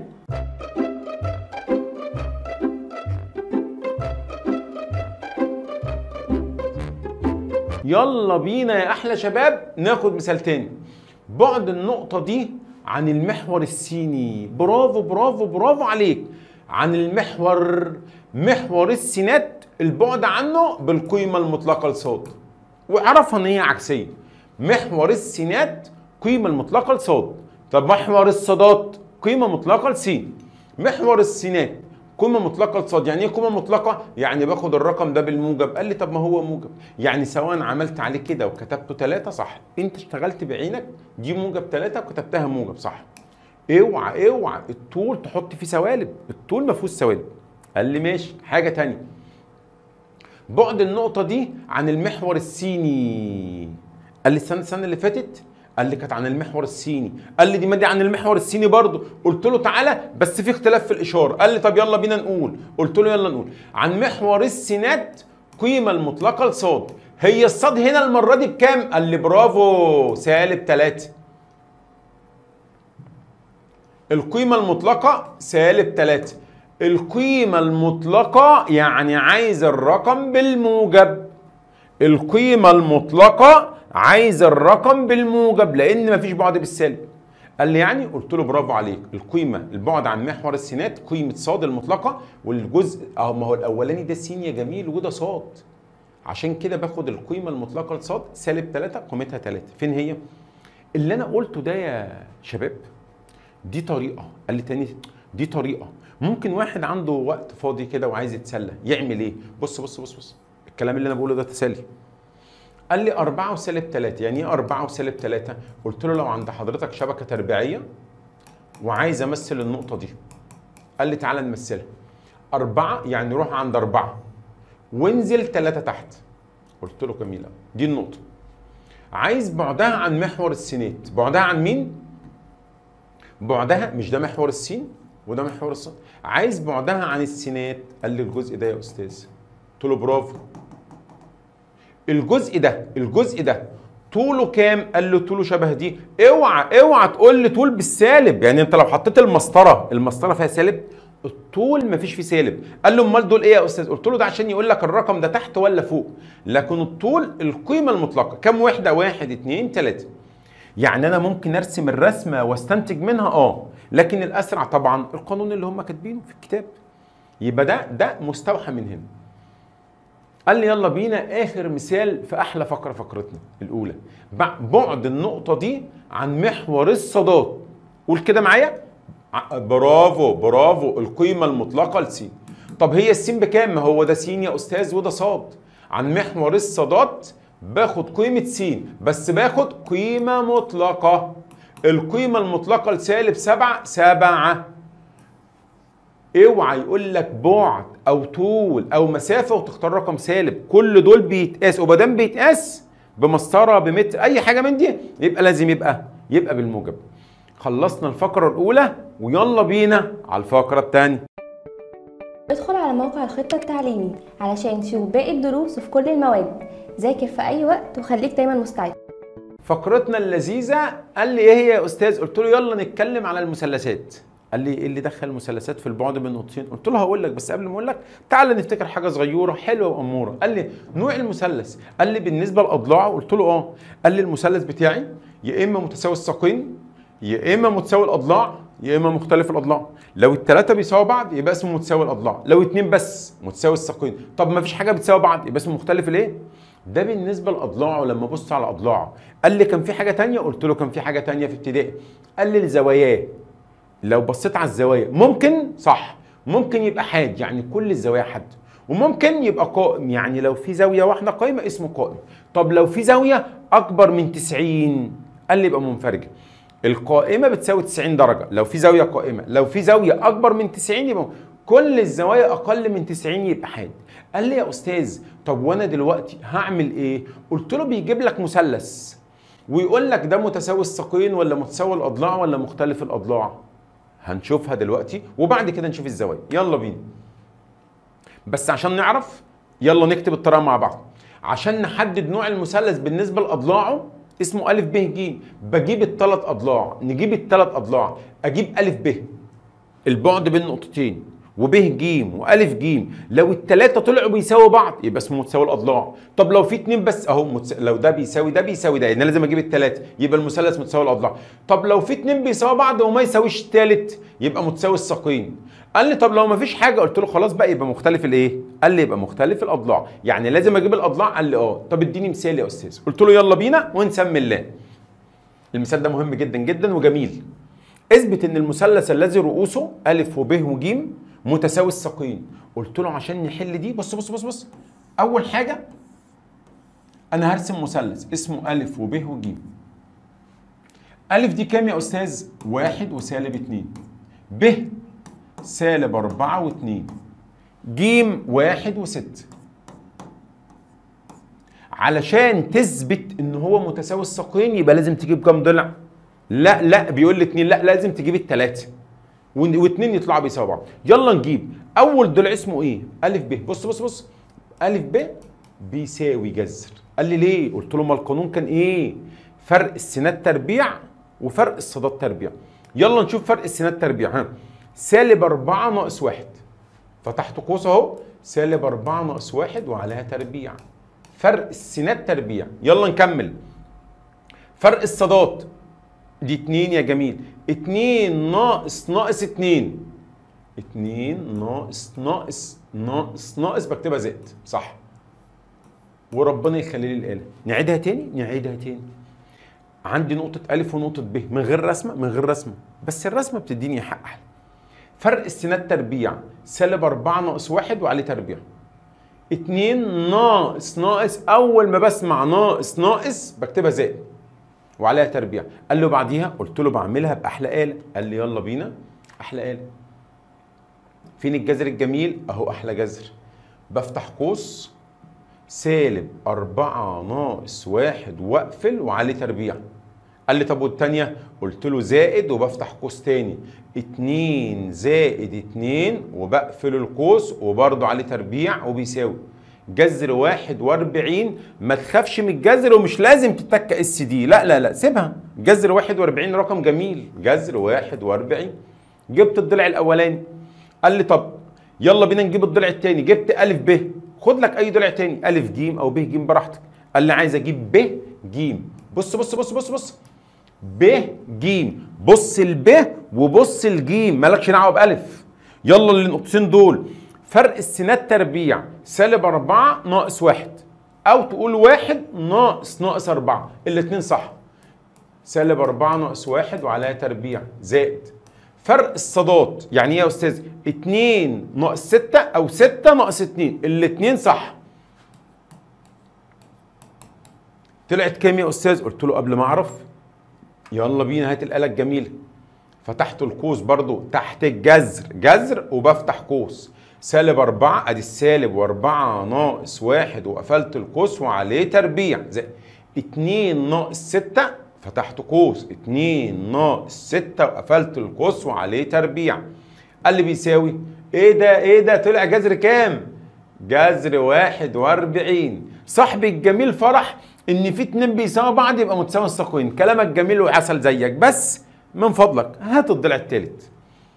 يلا بينا يا احلى شباب ناخد مثال تاني بعد النقطة دي عن المحور السيني برافو برافو برافو عليك عن المحور محور السينات البعد عنه بالقيمة المطلقة لصاد وعرفها ان هي عكسية محور السينات قيمة المطلقة لصاد طب محور الصادات قيمة مطلقة لسين محور السينات قيمة مطلقة لصاد يعني ايه قيمة مطلقة؟ يعني باخد الرقم ده بالموجب قال لي طب ما هو موجب يعني سواء عملت عليه كده وكتبته ثلاثة صح انت اشتغلت بعينك دي موجب ثلاثة وكتبتها موجب صح اوعى اوعى الطول تحط فيه سوالب الطول ما فيهوش سوالب قال لي ماشي حاجة تانية بعد النقطة دي عن المحور السيني قال لي السنة السنة اللي فاتت قال لي كانت عن المحور السيني قال لي دي ما دي عن المحور السيني برضه قلت له تعالى بس في اختلاف في الاشاره قال لي طب يلا بينا نقول قلت له يلا نقول عن محور السينات قيمه المطلقه لصاد هي الصاد هنا المره دي بكام قال لي برافو سالب 3 القيمه المطلقه سالب 3 القيمه المطلقه يعني عايز الرقم بالموجب القيمه المطلقه عايز الرقم بالموجب لان مفيش بعد بالسالب قال لي يعني قلت له برافو عليك القيمه البعد عن محور السينات قيمه صاد المطلقه والجزء اه ما هو الاولاني ده سين يا جميل وده صاد عشان كده باخد القيمه المطلقه لصاد سالب 3 قيمتها 3 فين هي اللي انا قلته ده يا شباب دي طريقه قال لي تاني دي طريقه ممكن واحد عنده وقت فاضي كده وعايز يتسلى يعمل ايه بص بص بص بص الكلام اللي انا بقوله ده تسلي قال لي 4 وسالب 3 يعني ايه 4 وسالب 3 قلت له لو عند حضرتك شبكه تربيعيه وعايز امثل النقطه دي قال لي تعالى نمثلها 4 يعني روح عند 4 وانزل 3 تحت قلت له جميل أوي. دي النقطه عايز بعدها عن محور السينات بعدها عن مين بعدها مش ده محور السين وده محور الصاد عايز بعدها عن السينات قال لي الجزء ده يا استاذ قلت له برافو الجزء ده الجزء ده طوله كام؟ قال له طوله شبه دي اوعى اوعى تقول لي طول بالسالب يعني انت لو حطيت المسطره المسطره فيها سالب الطول مفيش فيه سالب قال له امال دول ايه يا استاذ قلت له ده عشان يقول لك الرقم ده تحت ولا فوق لكن الطول القيمه المطلقه كام وحده واحد اتنين تلاته يعني انا ممكن ارسم الرسمه واستنتج منها اه لكن الاسرع طبعا القانون اللي هم كاتبينه في الكتاب يبقى ده ده مستوحى من هنا قال لي يلا بينا اخر مثال في احلى فقره فقرتنا الاولى بعد النقطه دي عن محور الصادات قول كده معايا ع- برافو برافو القيمه المطلقه لسين طب هي السين بكام ما هو ده سين يا استاذ وده صاد عن محور الصادات باخد قيمه سين بس باخد قيمه مطلقه القيمه المطلقه لسالب سبعة سبعة اوعى يقول لك بعد او طول او مسافه وتختار رقم سالب كل دول بيتقاس وما دام بيتقاس بمسطره بمتر اي حاجه من دي يبقى لازم يبقى يبقى بالموجب خلصنا الفقره الاولى ويلا بينا على الفقره الثانيه ادخل على موقع الخطة التعليمي علشان تشوف باقي الدروس وفي كل المواد ذاكر في أي وقت وخليك دايما مستعد فقرتنا اللذيذه قال لي ايه هي يا استاذ قلت له يلا نتكلم على المثلثات قال لي ايه اللي دخل المثلثات في البعد بين نقطتين قلت له هقول لك بس قبل ما اقول لك تعال نفتكر حاجه صغيره حلوه واموره قال لي نوع المثلث قال لي بالنسبه لاضلاعه قلت له اه قال لي المثلث بتاعي يا اما متساوي الساقين يا اما متساوي الاضلاع يا اما مختلف الاضلاع لو الثلاثه بيساووا بعض يبقى اسمه متساوي الاضلاع لو اتنين بس متساوي الساقين طب ما فيش حاجه بتساوي بعض يبقى اسمه مختلف الايه ده بالنسبه لاضلاعه لما ابص على اضلاعه قال لي كان في حاجه تانية قلت له كان في حاجه تانية في ابتدائي قال لي الزواياه لو بصيت على الزوايا ممكن صح ممكن يبقى حاد يعني كل الزوايا حد وممكن يبقى قائم يعني لو في زاويه واحده قائمه اسمه قائم طب لو في زاويه اكبر من 90 قال لي يبقى منفرجه القائمه بتساوي 90 درجه لو في زاويه قائمه لو في زاويه اكبر من 90 يبقى كل الزوايا اقل من 90 يبقى حاد قال لي يا استاذ طب وانا دلوقتي هعمل ايه قلت له بيجيب لك مثلث ويقول لك ده متساوي الساقين ولا متساوي الاضلاع ولا مختلف الاضلاع هنشوفها دلوقتي وبعد كده نشوف الزوايا يلا بينا بس عشان نعرف يلا نكتب الطريقه مع بعض عشان نحدد نوع المثلث بالنسبه لاضلاعه اسمه ا ب ج بجيب الثلاث اضلاع نجيب الثلاث اضلاع اجيب ا ب البعد بين نقطتين وب ج والف ج لو الثلاثه طلعوا بيساوي بعض يبقى اسمه متساوي الاضلاع طب لو في اتنين بس اهو متس... لو ده بيساوي ده بيساوي ده يعني لازم اجيب الثلاثه يبقى المثلث متساوي الاضلاع طب لو في اتنين بيساوي بعض وما يساويش الثالث يبقى متساوي الساقين قال لي طب لو ما فيش حاجه قلت له خلاص بقى يبقى مختلف الايه قال لي يبقى مختلف الاضلاع يعني لازم اجيب الاضلاع قال لي اه طب اديني مثال يا استاذ قلت له يلا بينا ونسمي الله المثال ده مهم جدا جدا وجميل اثبت ان المثلث الذي رؤوسه الف وب وج متساوي الساقين قلت له عشان نحل دي بص بص بص بص اول حاجه انا هرسم مثلث اسمه الف وب وج الف دي كام يا استاذ واحد وسالب اتنين ب سالب أربعة واتنين جيم واحد وستة علشان تثبت ان هو متساوي الساقين يبقى لازم تجيب كام ضلع؟ لا لا بيقول لي اتنين لا لازم تجيب التلاتة وان- واتنين يطلعوا بيساوي بعض يلا نجيب اول ضلع اسمه ايه؟ الف ب بص بص بص الف ب بيساوي جذر قال لي ليه؟ قلت له ما القانون كان ايه؟ فرق السينات تربيع وفرق الصادات تربيع يلا نشوف فرق السينات تربيع ها سالب أربعة ناقص واحد فتحت قوس اهو سالب أربعة ناقص واحد وعليها تربيع فرق السينات تربيع يلا نكمل فرق الصادات دي اتنين يا جميل اتنين ناقص ناقص اتنين اتنين ناقص ناقص ناقص ناقص بكتبها زائد صح وربنا يخلي لي الآلة نعيدها تاني نعيدها تاني عندي نقطة ألف ونقطة ب من غير رسمة من غير رسمة بس الرسمة بتديني حق أحلى فرق السينات تربيع سالب أربعة ناقص واحد وعليه تربيع اتنين ناقص ناقص أول ما بسمع ناقص ناقص بكتبها زائد وعليها تربيع قال له بعديها قلت له بعملها بأحلى آلة قال لي يلا بينا أحلى آلة فين الجذر الجميل أهو أحلى جذر بفتح قوس سالب أربعة ناقص واحد وأقفل وعليه تربيع قال لي طب والتانية قلت له زائد وبفتح قوس تاني اتنين زائد اتنين وبقفل القوس وبرضه عليه تربيع وبيساوي جذر واحد واربعين ما تخافش من الجذر ومش لازم تتك اس دي لا لا لا سيبها جذر واحد واربعين رقم جميل جذر واحد واربعين جبت الضلع الاولاني قال لي طب يلا بينا نجيب الضلع التاني جبت الف ب خد لك اي ضلع تاني الف ج او ب ج براحتك قال لي عايز اجيب ب ج بص بص بص بص بص ب ج بص الب وبص الجيم مالكش دعوه بالف يلا النقطتين دول فرق السينات تربيع سالب أربعة ناقص واحد أو تقول واحد ناقص ناقص أربعة الاتنين صح سالب أربعة ناقص واحد وعليها تربيع زائد فرق الصادات يعني ايه يا أستاذ؟ اتنين ناقص ستة أو ستة ناقص اتنين الاتنين صح طلعت كام يا أستاذ؟ قلت له قبل ما أعرف يلا بينا هات الآلة الجميلة فتحت القوس برضو تحت الجذر جذر وبفتح قوس سالب أربعة أدي السالب وأربعة ناقص واحد وقفلت القوس وعليه تربيع زي اتنين ناقص ستة فتحت قوس اتنين ناقص ستة وقفلت القوس وعليه تربيع قال لي بيساوي ايه ده ايه ده طلع جذر كام؟ جذر واحد واربعين صاحبي الجميل فرح ان في اتنين بيساوي بعض يبقى متساوي الساقين كلامك جميل وعسل زيك بس من فضلك هات الضلع التالت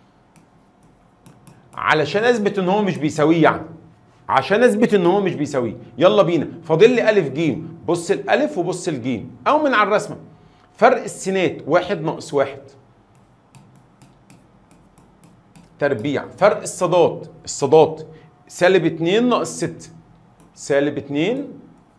علشان اثبت ان هو مش بيساويه يعني عشان اثبت ان هو مش بيساويه يلا بينا فاضل لي الف جيم بص الالف وبص الجيم او من على الرسمه فرق السينات واحد ناقص واحد تربيع فرق الصادات الصادات سالب اتنين ناقص ستة سالب اتنين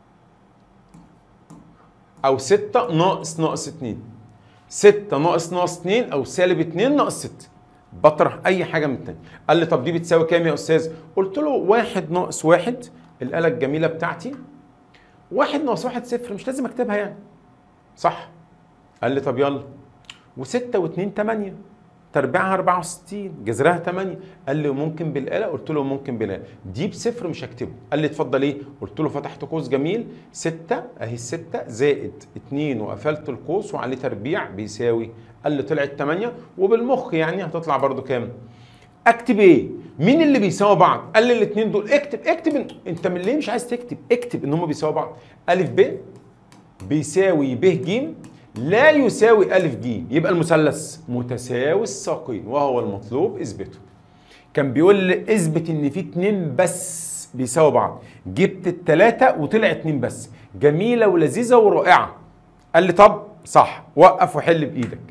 او ستة ناقص ناقص اتنين ستة ناقص ناقص اتنين او سالب اتنين ناقص ستة بطرح اي حاجة من التانية قال لي طب دي بتساوي كام يا استاذ قلت له واحد ناقص واحد الآلة الجميلة بتاعتي واحد ناقص واحد صفر مش لازم اكتبها يعني صح قال لي طب يلا وستة واتنين تمانية تربيعها 64 جذرها 8 قال لي ممكن بالآلة قلت له ممكن بالآلة دي بصفر مش هكتبه قال لي اتفضل ايه قلت له فتحت قوس جميل 6 اهي 6 زائد 2 وقفلت القوس وعليه تربيع بيساوي قال لي طلعت 8 وبالمخ يعني هتطلع برضو كام اكتب ايه مين اللي بيساوي بعض قال لي الاثنين دول اكتب اكتب إن- انت من ليه مش عايز تكتب اكتب ان هم بيساوي بعض الف ب بيساوي ب ج لا يساوي ألف ج يبقى المثلث متساوي الساقين وهو المطلوب إثباته كان بيقول لي اثبت ان في اتنين بس بيساوي بعض جبت التلاتة وطلع اتنين بس جميلة ولذيذة ورائعة قال لي طب صح وقف وحل بايدك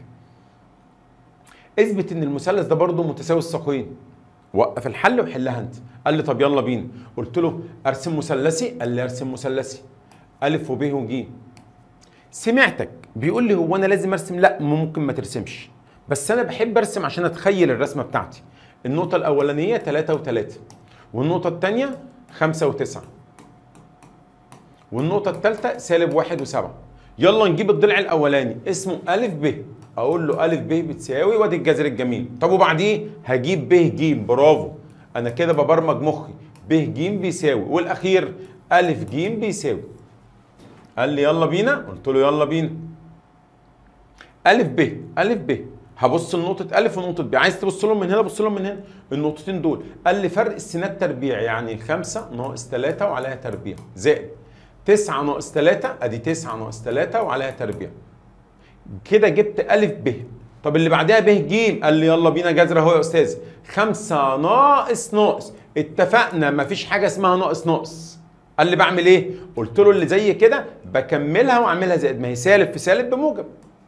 اثبت ان المثلث ده برضه متساوي الساقين وقف الحل وحلها انت قال لي طب يلا بينا قلت له ارسم مثلثي قال لي ارسم مثلثي الف وب وج سمعتك بيقول لي هو انا لازم ارسم لا ممكن ما ترسمش بس انا بحب ارسم عشان اتخيل الرسمه بتاعتي النقطه الاولانيه 3 و3 والنقطه الثانيه 5 و9 والنقطه الثالثه سالب 1 و7 يلا نجيب الضلع الاولاني اسمه ا ب اقول له ا ب بتساوي وادي الجذر الجميل طب وبعديه هجيب ب ج برافو انا كده ببرمج مخي ب ج بيساوي والاخير ا ج بيساوي قال لي يلا بينا قلت له يلا بينا ا ب ا ب هبص لنقطة ألف ونقطة ب عايز تبص لهم من هنا بص لهم من هنا النقطتين دول قال لي فرق السينات تربيع يعني خمسة ناقص ثلاثة وعليها تربيع زائد تسعة ناقص ثلاثة ادي تسعة ناقص ثلاثة وعليها تربيع كده جبت أ ب طب اللي بعدها ب ج قال لي يلا بينا جذر اهو يا استاذ خمسة ناقص ناقص اتفقنا مفيش حاجة اسمها ناقص ناقص قال لي بعمل ايه؟ قلت له اللي زي كده بكملها واعملها زائد ما هي سالب في سالب بموجب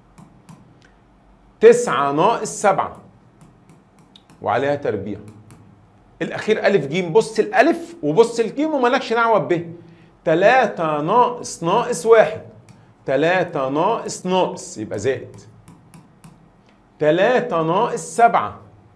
تسعة ناقص سبعة وعليها تربيع الأخير ألف جيم بص الألف وبص الجيم ومالكش دعوة ب تلاتة ناقص ناقص واحد تلاتة ناقص ناقص يبقى زائد تلاتة ناقص سبعة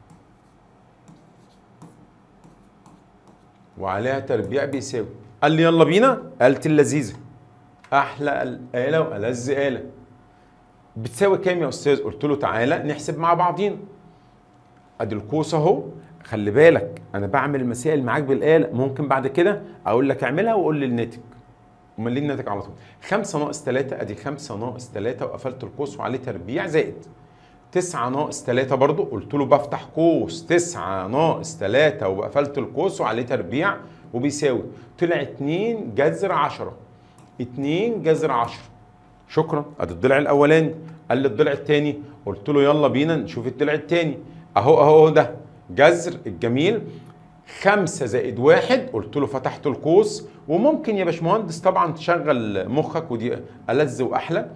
وعليها تربيع بيساوي قال لي يلا بينا آلة اللذيذة أحلى الآلة وألذ آلة بتساوي كام يا استاذ؟ قلت له تعالى نحسب مع بعضينا. ادي القوس اهو خلي بالك انا بعمل المسائل معاك بالاله ممكن بعد كده اقول لك اعملها وقول لي الناتج. امال ليه الناتج على طول؟ 5 ناقص 3 ادي 5 ناقص 3 وقفلت القوس وعليه تربيع زائد 9 ناقص 3 برضو قلت له بفتح قوس 9 ناقص 3 وقفلت القوس وعليه تربيع وبيساوي طلع 2 جذر 10 2 جذر 10 شكرا ادي الضلع الاولاني قال لي الضلع الثاني قلت له يلا بينا نشوف الضلع الثاني اهو اهو ده جذر الجميل خمسة زائد واحد قلت له فتحت القوس وممكن يا باشمهندس طبعا تشغل مخك ودي ألذ وأحلى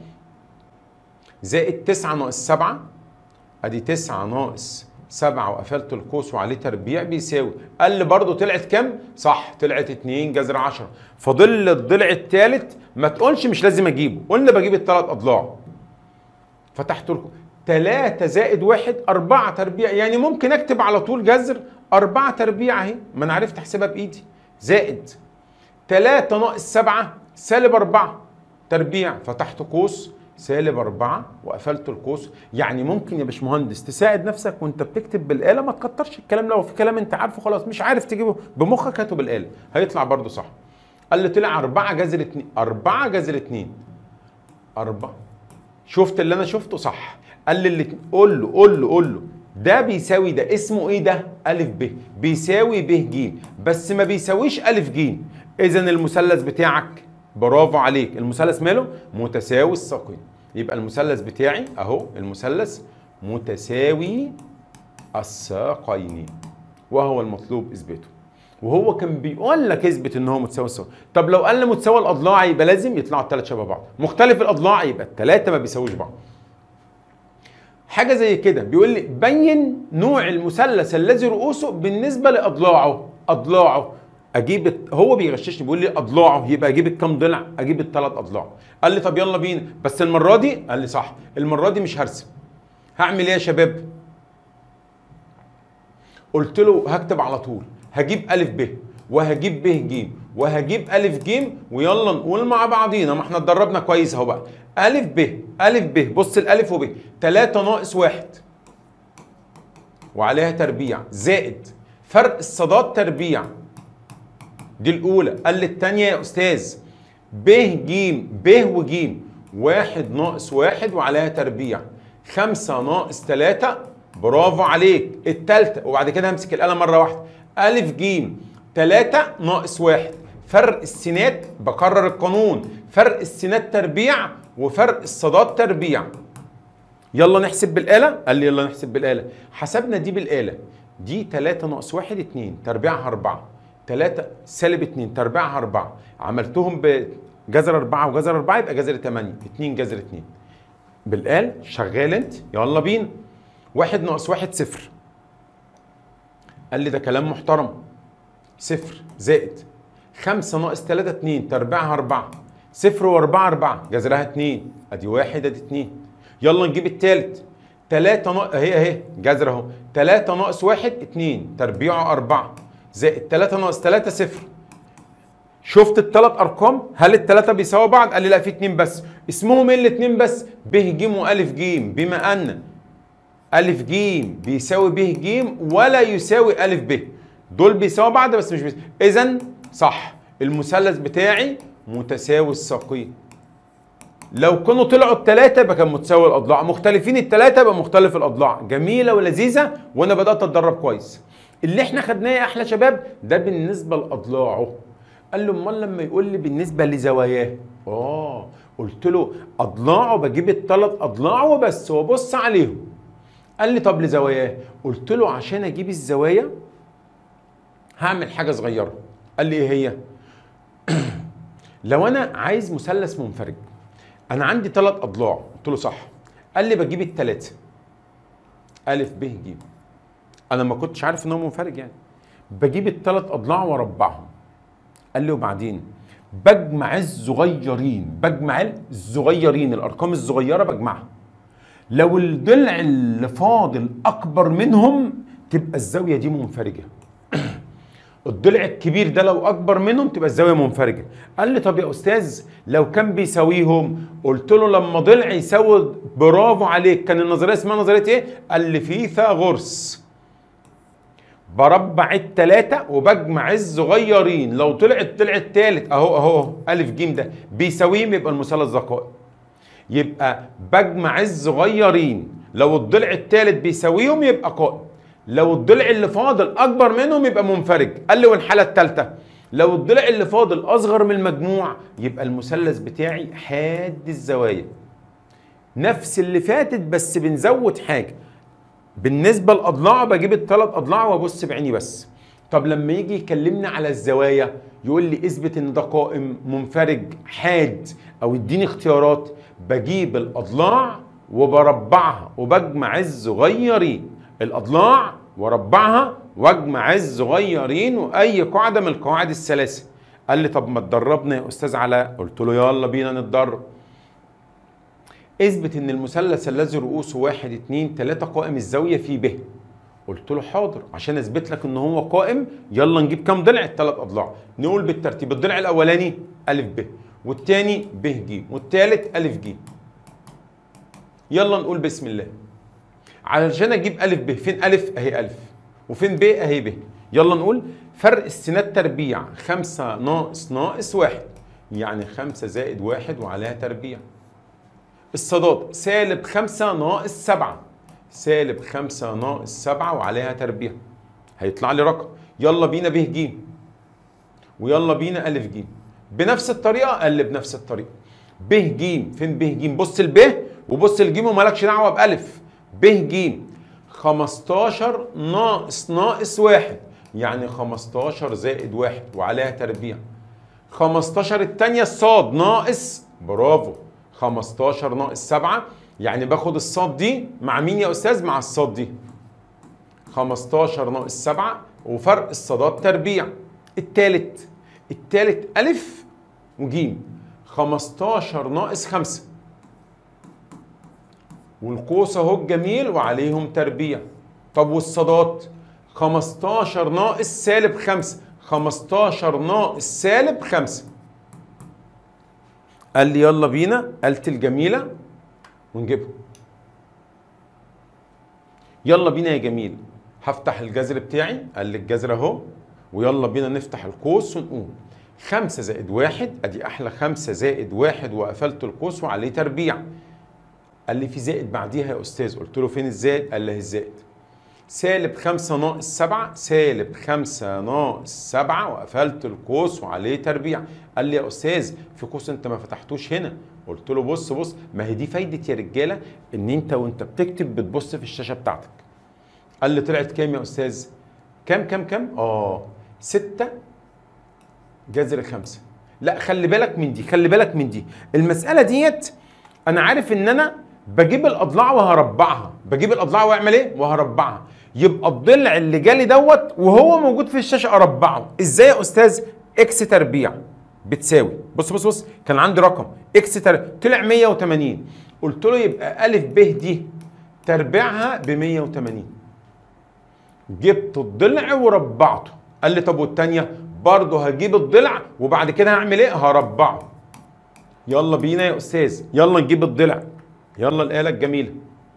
زائد تسعة ناقص سبعة أدي تسعة ناقص سبعة وقفلت القوس وعليه تربيع بيساوي قال لي برضه طلعت كام؟ صح طلعت 2 جذر 10 فاضل الضلع الثالث ما تقولش مش لازم اجيبه قلنا بجيب الثلاث اضلاع فتحت القوس 3 زائد 1 4 تربيع يعني ممكن اكتب على طول جذر 4 تربيع اهي ما انا عرفت احسبها بايدي زائد 3 ناقص 7 سالب 4 تربيع فتحت قوس سالب أربعة وقفلت القوس يعني ممكن يا باشمهندس تساعد نفسك وانت بتكتب بالآلة ما تكترش الكلام لو في كلام انت عارفه خلاص مش عارف تجيبه بمخك هاته بالآلة هيطلع برضه صح قال لي طلع أربعة جذر اتنين أربعة جذر اتنين أربعة شفت اللي أنا شفته صح قال لي اللي قول له قول له قول له ده بيساوي ده اسمه ايه ده؟ ألف ب بيساوي ب ج بس ما بيساويش ألف ج إذا المثلث بتاعك برافو عليك المثلث ماله متساوي الساقين يبقى المثلث بتاعي اهو المثلث متساوي الساقين وهو المطلوب اثباته وهو كان بيقول لك اثبت ان هو متساوي الساقين طب لو قال لي متساوي الاضلاع يبقى لازم يطلعوا الثلاث شبه بعض مختلف الاضلاع يبقى الثلاثه ما بيساويش بعض حاجه زي كده بيقول لي بين نوع المثلث الذي رؤوسه بالنسبه لاضلاعه اضلاعه اجيب هو بيغششني بيقول لي اضلاعه يبقى اجيب الكام ضلع اجيب الثلاث اضلاع قال لي طب يلا بينا بس المره دي قال لي صح المره دي مش هرسم هعمل ايه يا شباب قلت له هكتب على طول هجيب الف ب وهجيب ب ج وهجيب الف ج ويلا نقول مع بعضينا ما احنا اتدربنا كويس اهو بقى الف ب الف ب بص الالف وب 3 ناقص واحد وعليها تربيع زائد فرق الصادات تربيع دي الأولى قال لي التانية يا أستاذ ب ج ب وج واحد ناقص واحد وعليها تربيع خمسة ناقص تلاتة برافو عليك التالتة وبعد كده همسك القلم مرة واحدة ألف ج تلاتة ناقص واحد فرق السينات بكرر القانون فرق السينات تربيع وفرق الصادات تربيع يلا نحسب بالآلة قال لي يلا نحسب بالآلة حسبنا دي بالآلة دي 3 ناقص 1 2 تربيعها 4 3 سالب 2 تربيعها 4 عملتهم بجذر 4 وجذر 4 يبقى جذر 8 2 جذر 2 بالآل شغال انت يلا بينا واحد ناقص واحد صفر قال لي ده كلام محترم صفر زائد خمسة ناقص تلاتة اتنين تربيعها أربعة صفر وأربعة أربعة جذرها اتنين أدي واحد أدي اتنين يلا نجيب التالت تلاتة ناقص أهي أهي جذر أهو تلاتة ناقص واحد اتنين تربيعه أربعة زائد تلاتة ناقص تلاتة صفر شفت الثلاث ارقام هل الثلاثه بيساووا بعض قال لي لا في اتنين بس اسمهم ايه الاتنين بس ب ج والف ج بما ان الف ج بيساوي ب ج ولا يساوي الف ب دول بيساووا بعض بس مش بيساوي اذا صح المثلث بتاعي متساوي الساقين لو كانوا طلعوا الثلاثه يبقى كان متساوي الاضلاع مختلفين الثلاثه يبقى مختلف الاضلاع جميله ولذيذه وانا بدات اتدرب كويس اللي احنا خدناه يا احلى شباب ده بالنسبه لاضلاعه قال له امال لما يقول لي بالنسبه لزواياه اه قلت له اضلاعه بجيب الثلاث اضلاع وبس وابص عليهم قال لي طب لزواياه قلت له عشان اجيب الزوايا هعمل حاجه صغيره قال لي ايه هي لو انا عايز مثلث منفرج انا عندي ثلاث اضلاع قلت له صح قال لي بجيب الثلاثه الف ب ج انا ما كنتش عارف ان هو منفرج يعني بجيب الثلاث اضلاع واربعهم قال لي وبعدين بجمع الصغيرين بجمع الصغيرين الارقام الصغيره بجمعها لو الضلع اللي فاضل اكبر منهم تبقى الزاويه دي منفرجه الضلع الكبير ده لو اكبر منهم تبقى الزاويه منفرجه قال لي طب يا استاذ لو كان بيساويهم قلت له لما ضلع يساوي برافو عليك كان النظريه اسمها نظريه ايه قال لي فيثاغورس بربع التلاتة وبجمع الصغيرين لو طلع الضلع التالت اهو اهو الف ج ده بيساويهم يبقى المثلث ده قائم يبقى بجمع الصغيرين لو الضلع التالت بيساويهم يبقى قائم لو الضلع اللي فاضل اكبر منهم يبقى منفرج قال لي والحاله الثالثه لو الضلع اللي فاضل اصغر من المجموع يبقى المثلث بتاعي حاد الزوايا نفس اللي فاتت بس بنزود حاجه بالنسبه للاضلاع بجيب الثلاث اضلاع وابص بعيني بس طب لما يجي يكلمني على الزوايا يقول لي اثبت ان ده قائم منفرج حاد او اديني اختيارات بجيب الاضلاع وبربعها وبجمع الصغيرين الاضلاع واربعها واجمع الصغيرين واي قاعده من القواعد الثلاثه قال لي طب ما تدربنا يا استاذ علاء قلت له يلا بينا نتدرب اثبت ان المثلث الذي رؤوسه واحد اتنين تلاته قائم الزاويه في ب قلت له حاضر عشان اثبت لك ان هو قائم يلا نجيب كام ضلع الثلاث اضلاع نقول بالترتيب الضلع الاولاني الف ب والثاني ب ج والثالث الف ج يلا نقول بسم الله علشان اجيب الف ب فين الف اهي الف وفين ب اهي ب يلا نقول فرق السينات تربيع خمسة ناقص ناقص واحد يعني خمسة زائد واحد وعليها تربيع الصادات سالب خمسة ناقص سبعة سالب خمسة ناقص سبعة وعليها تربيع هيطلع لي رقم يلا بينا ب ج ويلا بينا ألف ج بنفس الطريقة قلب بنفس الطريقة ب ج فين ب ج بص الب وبص الجيم ومالكش دعوة بألف ب ج 15 ناقص ناقص واحد يعني 15 زائد واحد وعليها تربيع 15 التانية الصاد ناقص برافو 15 ناقص 7 يعني باخد الصاد دي مع مين يا استاذ مع الصاد دي 15 ناقص 7 وفرق الصادات تربيع التالت التالت ألف وجيم 15 ناقص 5 والقوس اهو الجميل وعليهم تربيع طب والصادات 15 ناقص سالب 5 15 ناقص سالب 5 قال لي يلا بينا آلة الجميلة ونجيبها يلا بينا يا جميل هفتح الجذر بتاعي قال لي الجذر اهو ويلا بينا نفتح القوس ونقول خمسة زائد واحد ادي احلى خمسة زائد واحد وقفلت القوس وعليه تربيع قال لي في زائد بعديها يا استاذ قلت له فين الزائد قال لي الزائد سالب خمسة ناقص سبعة سالب خمسة ناقص سبعة وقفلت القوس وعليه تربيع قال لي يا أستاذ في قوس أنت ما فتحتوش هنا قلت له بص بص ما هي دي فايدة يا رجالة إن أنت وأنت بتكتب بتبص في الشاشة بتاعتك قال لي طلعت كام يا استاذ كام كام كام اه ستة جذر خمسة لا خلي بالك من دي خلي بالك من دي المسألة ديت انا عارف ان انا بجيب الاضلاع وهربعها بجيب الاضلاع واعمل ايه وهربعها يبقى الضلع اللي جالي دوت وهو موجود في الشاشه اربعه ازاي يا استاذ اكس تربيع بتساوي بص بص بص كان عندي رقم اكس تر... طلع 180 قلت له يبقى الف ب دي تربيعها ب 180 جبت الضلع وربعته قال لي طب والتانيه برضه هجيب الضلع وبعد كده هعمل ايه هربعه يلا بينا يا استاذ يلا نجيب الضلع يلا الآلة الجميلة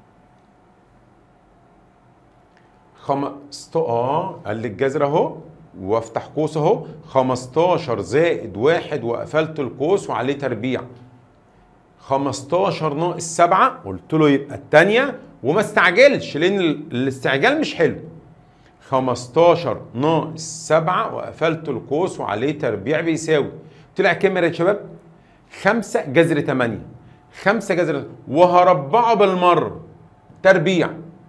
خمست اه قال لي الجذر اهو وافتح قوس اهو 15 زائد واحد وقفلت القوس وعليه تربيع 15 ناقص 7 قلت له يبقى الثانية وما استعجلش لأن الاستعجال مش حلو 15 ناقص 7 وقفلت القوس وعليه تربيع بيساوي طلع كام يا شباب؟ 5 جذر 8 5 جذر وهربعه بالمره تربيع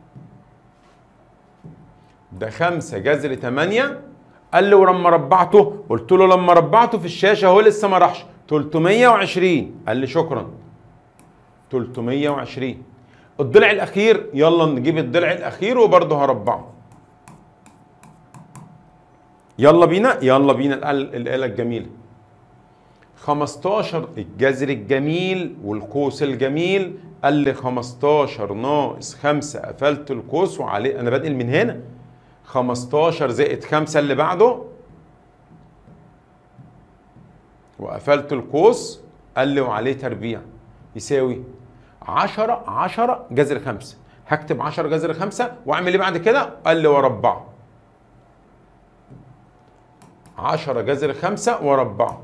ده 5 جذر 8 قال لي ولما ربعته قلت له لما ربعته في الشاشه هو لسه ما راحش 320 قال لي شكرا 320 الضلع الاخير يلا نجيب الضلع الاخير وبرضه هربعه يلا بينا يلا بينا الآلة الآلة الجميلة 15 الجذر الجميل والقوس الجميل قال لي 15 ناقص 5 قفلت القوس وعليه انا بنقل من هنا 15 زائد 5 اللي بعده وقفلت القوس قال لي وعليه تربيع يساوي 10 10 جذر 5 هكتب 10 جذر 5 واعمل ايه بعد كده؟ قال لي واربعه 10 جذر 5 واربعه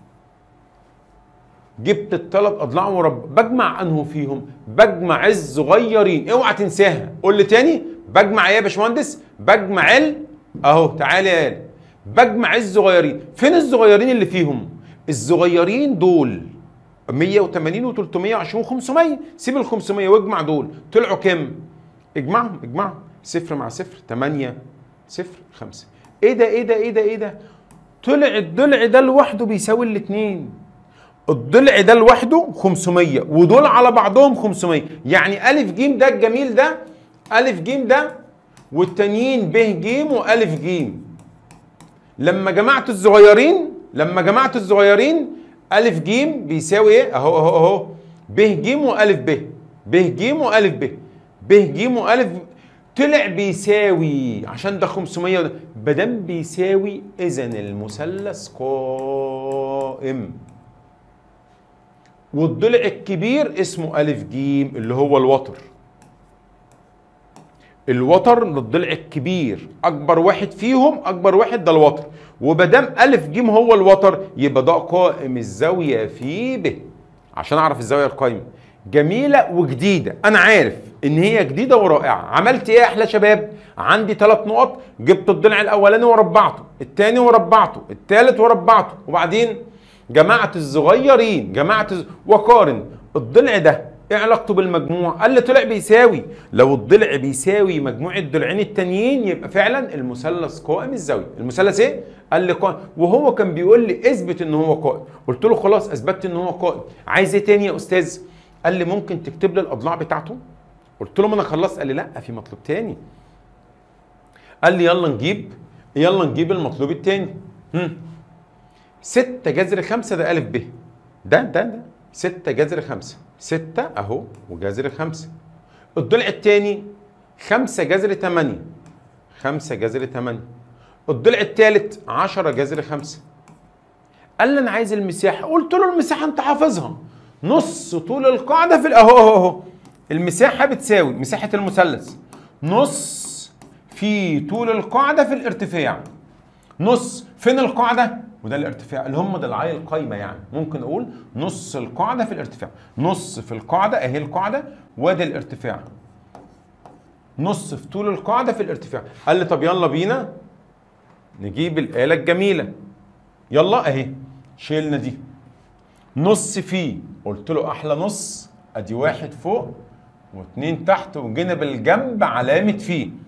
جبت الثلاث اضلاع ورب بجمع انه فيهم بجمع الصغيرين اوعى تنساها قول لي تاني بجمع ايه يا باشمهندس بجمع ال اهو تعالى يا ال بجمع الصغيرين فين الصغيرين اللي فيهم الصغيرين دول 180 و320 و500 سيب ال 500 واجمع دول طلعوا كام اجمعهم اجمعهم صفر مع صفر 8 صفر 5 ايه ده ايه ده ايه ده ايه ده طلع الضلع ده لوحده بيساوي الاثنين الضلع ده لوحده 500 ودول على بعضهم 500 يعني الف ج ده الجميل ده الف ج ده والتانيين ب ج والف ج لما جمعت الصغيرين لما جمعت الصغيرين الف ج بيساوي ايه اهو اهو اهو ب ج والف ب ب ج والف ب ب ج والف طلع بيساوي عشان ده 500 وده بدل بيساوي اذا المثلث قائم والضلع الكبير اسمه ألف جيم اللي هو الوتر الوتر للضلع الكبير أكبر واحد فيهم أكبر واحد ده الوتر وبدام ألف جيم هو الوتر يبقى ده قائم الزاوية في ب عشان أعرف الزاوية القايمة جميلة وجديدة أنا عارف إن هي جديدة ورائعة عملت إيه يا أحلى شباب عندي ثلاث نقط جبت الضلع الأولاني وربعته الثاني وربعته الثالث وربعته وبعدين جماعة الصغيرين جماعة الز... وقارن الضلع ده ايه علاقته بالمجموع؟ قال لي طلع بيساوي لو الضلع بيساوي مجموع الضلعين التانيين يبقى فعلا المثلث قائم الزاويه، المثلث ايه؟ قال لي قائم وهو كان بيقول لي اثبت ان هو قائم، قلت له خلاص اثبتت ان هو قائم، عايز ايه تاني يا استاذ؟ قال لي ممكن تكتب لي الاضلاع بتاعته؟ قلت له ما انا خلصت قال لي لا في مطلوب تاني. قال لي يلا نجيب يلا نجيب المطلوب التاني. هم. 6 جذر 5 ده ألف ب ده ده ده 6 جذر 5 6 أهو وجذر 5 الضلع الثاني 5 جذر 8 5 جذر 8 الضلع الثالث 10 جذر 5 قال لي أنا عايز المساحة قلت له المساحة أنت حافظها نص طول القاعدة في الأهو أهو أهو المساحة بتساوي مساحة المثلث نص في طول القاعدة في الارتفاع نص فين القاعدة؟ وده الارتفاع اللي هم ضلعي القايمه يعني ممكن اقول نص القاعده في الارتفاع نص في القاعده اهي القاعده وادي الارتفاع نص في طول القاعده في الارتفاع قال لي طب يلا بينا نجيب الاله الجميله يلا اهي شيلنا دي نص فيه قلت له احلى نص ادي واحد فوق واثنين تحت وجينا بالجنب علامه فيه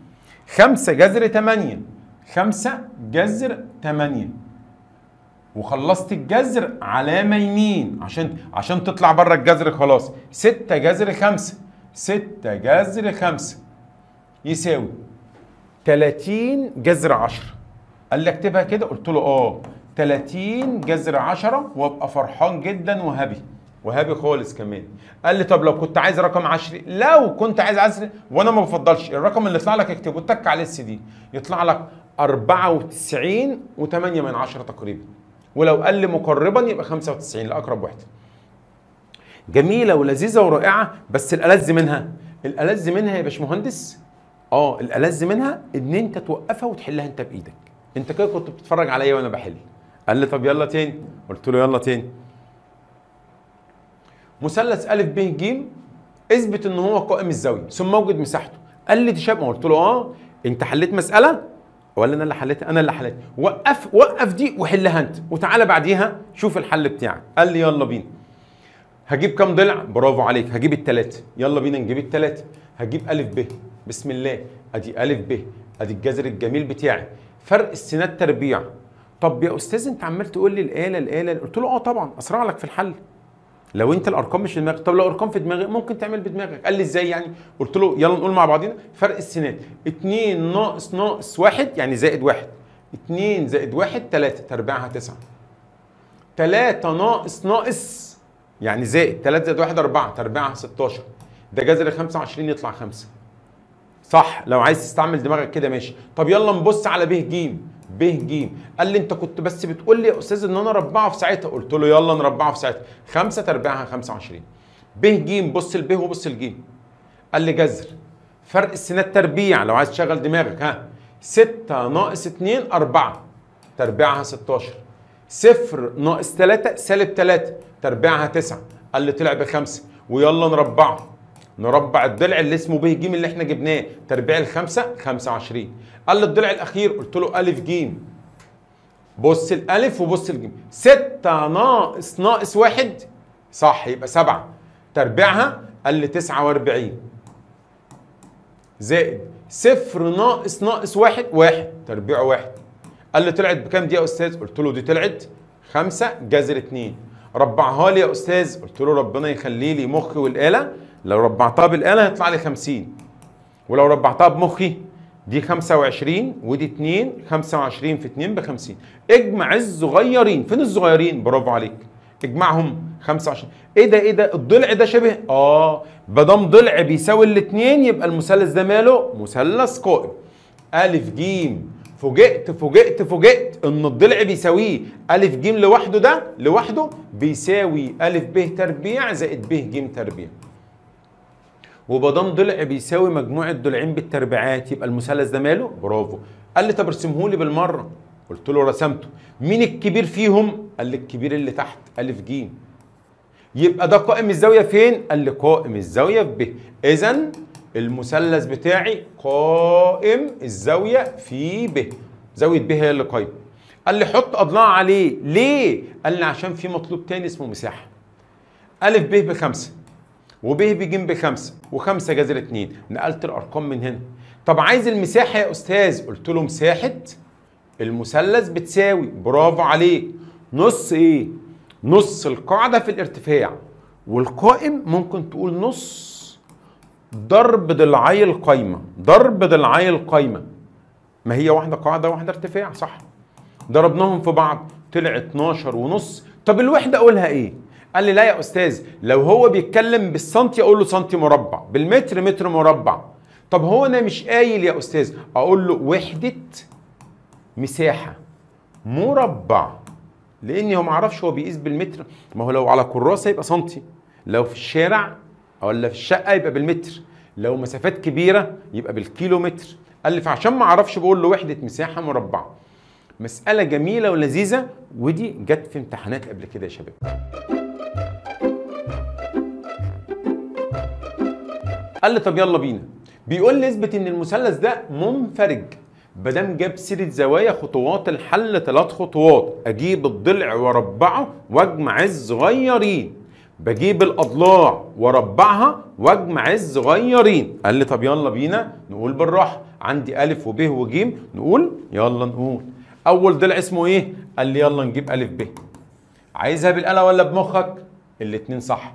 5 جذر 8 5 جذر 8 وخلصت الجذر علامة يمين عشان عشان تطلع بره الجذر خلاص 6 جذر 5 6 جذر 5 يساوي 30 جذر 10 قال لي اكتبها كده قلت له اه 30 جذر 10 وابقى فرحان جدا وهابي وهابي خالص كمان قال لي طب لو كنت عايز رقم 10 لو كنت عايز 10 وانا ما بفضلش الرقم اللي يطلع لك اكتبه تك على السي دي يطلع لك 94 و8 من 10 تقريبا ولو قل مقربا يبقى 95 لاقرب واحد جميله ولذيذه ورائعه بس الالذ منها الالذ منها يا باشمهندس اه الالذ منها ان انت توقفها وتحلها انت بايدك انت كده كنت بتتفرج عليا وانا بحل قال لي طب يلا تاني قلت له يلا تاني مثلث ا ب ج اثبت ان هو قائم الزاويه ثم اوجد مساحته قال لي دي شبه قلت له اه انت حليت مساله ولا انا اللي حليت انا اللي حليت وقف وقف دي وحلها انت وتعالى بعديها شوف الحل بتاعك قال لي يلا بينا هجيب كام ضلع برافو عليك هجيب التلاتة يلا بينا نجيب التلاتة هجيب أ ب بسم الله ادي أ ب ادي الجذر الجميل بتاعي فرق السينات تربيع طب يا استاذ انت عمال تقول لي الاله الاله قلت له اه طبعا اسرع لك في الحل لو انت الارقام مش في دماغك طب لو الارقام في دماغك ممكن تعمل بدماغك قال لي ازاي يعني قلت له يلا نقول مع بعضينا فرق السينات 2 ناقص ناقص 1 يعني زائد 1 2 زائد 1 3 تربيعها 9 3 ناقص ناقص يعني زائد 3 زائد 1 4 تربيعها 16 ده جذر 25 يطلع 5 صح لو عايز تستعمل دماغك كده ماشي طب يلا نبص على ب ج ب ج قال لي انت كنت بس بتقول لي يا استاذ ان انا اربعه في ساعتها قلت له يلا نربعه في ساعتها 5 تربيعها 25 ب ج بص الب وبص الج قال لي جذر فرق السينات تربيع لو عايز تشغل دماغك ها 6 ناقص 2 4 تربيعها 16 صفر ناقص 3 سالب 3 تربيعها 9 قال لي طلع بخمسه ويلا نربعه نربع الضلع اللي اسمه ب ج اللي احنا جبناه تربيع الخمسه 25 قال لي الضلع الاخير قلت له ا ج بص الالف وبص الجيم 6 ناقص ناقص واحد صح يبقى 7 تربيعها قال لي 49 زائد صفر ناقص ناقص واحد واحد تربيعه واحد قال لي طلعت بكام دي يا استاذ؟ قلت له دي طلعت خمسة جذر اتنين ربعها لي يا استاذ قلت له ربنا يخلي لي مخي والاله لو ربعتها بالاله هيطلع لي 50 ولو ربعتها بمخي دي 25 ودي 2 25 في 2 ب 50 اجمع الصغيرين فين الصغيرين برافو عليك اجمعهم 25 ايه ده ايه ده الضلع ده شبه اه ما دام ضلع بيساوي الاثنين يبقى المثلث ده ماله مثلث قائم الف جيم فوجئت فوجئت فوجئت ان الضلع بيساويه الف جيم لوحده ده لوحده بيساوي الف ب تربيع زائد ب ج تربيع وبدام ضلع بيساوي مجموع الضلعين بالتربيعات يبقى المثلث ده ماله برافو قال لي طب ارسمه لي بالمره قلت له رسمته مين الكبير فيهم قال لي الكبير اللي تحت الف ج يبقى ده قائم الزاويه فين قال لي قائم الزاويه في ب اذا المثلث بتاعي قائم الزاويه في ب زاويه ب هي اللي قايمه قال لي حط اضلاع عليه ليه قال لي عشان في مطلوب تاني اسمه مساحه الف ب بخمسه وب بج بخمسه وخمسه جذر اتنين نقلت الارقام من هنا طب عايز المساحه يا استاذ قلت له مساحه المثلث بتساوي برافو عليك نص ايه نص القاعده في الارتفاع والقائم ممكن تقول نص ضرب ضلعي القايمه ضرب ضلعي القايمه ما هي واحده قاعده واحده ارتفاع صح ضربناهم في بعض طلع 12 ونص طب الوحده اقولها ايه قال لي لا يا استاذ لو هو بيتكلم بالسنتي اقول له سنتي مربع بالمتر متر مربع طب هو انا مش قايل يا استاذ اقول له وحده مساحه مربع لاني هو ما اعرفش هو بيقيس بالمتر ما هو لو على كراسه يبقى سنتي لو في الشارع ولا في الشقه يبقى بالمتر لو مسافات كبيره يبقى بالكيلومتر قال لي فعشان ما اعرفش بقول له وحده مساحه مربع مساله جميله ولذيذه ودي جت في امتحانات قبل كده يا شباب قال لي طب يلا بينا بيقول لي اثبت ان المثلث ده منفرج مادام جاب سيره زوايا خطوات الحل ثلاث خطوات اجيب الضلع واربعه واجمع الصغيرين بجيب الاضلاع واربعها واجمع الصغيرين قال لي طب يلا بينا نقول بالراحه عندي الف وب وج نقول يلا نقول اول ضلع اسمه ايه قال لي يلا نجيب الف ب عايزها بالاله ولا بمخك الاتنين صح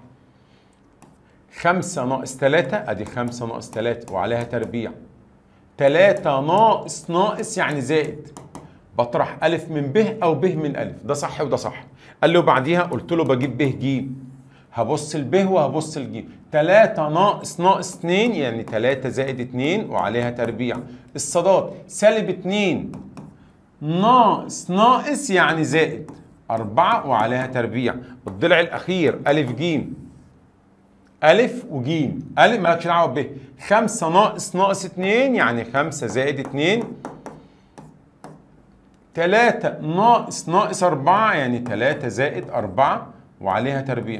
خمسة ناقص تلاتة ادي خمسة ناقص تلاتة وعليها تربيع تلاتة ناقص ناقص يعني زائد بطرح ألف من ب أو ب من ألف ده صح وده صح قال لي وبعديها قلت له بجيب ب ج هبص الب وهبص الج تلاتة ناقص ناقص اتنين يعني تلاتة زائد اتنين وعليها تربيع الصادات سالب اتنين ناقص ناقص يعني زائد أربعة وعليها تربيع الضلع الأخير ألف جيم ألف وجيم ألف مالكش دعوة ب خمسة ناقص ناقص اتنين يعني خمسة زائد اتنين تلاتة ناقص ناقص أربعة يعني تلاتة زائد أربعة وعليها تربيع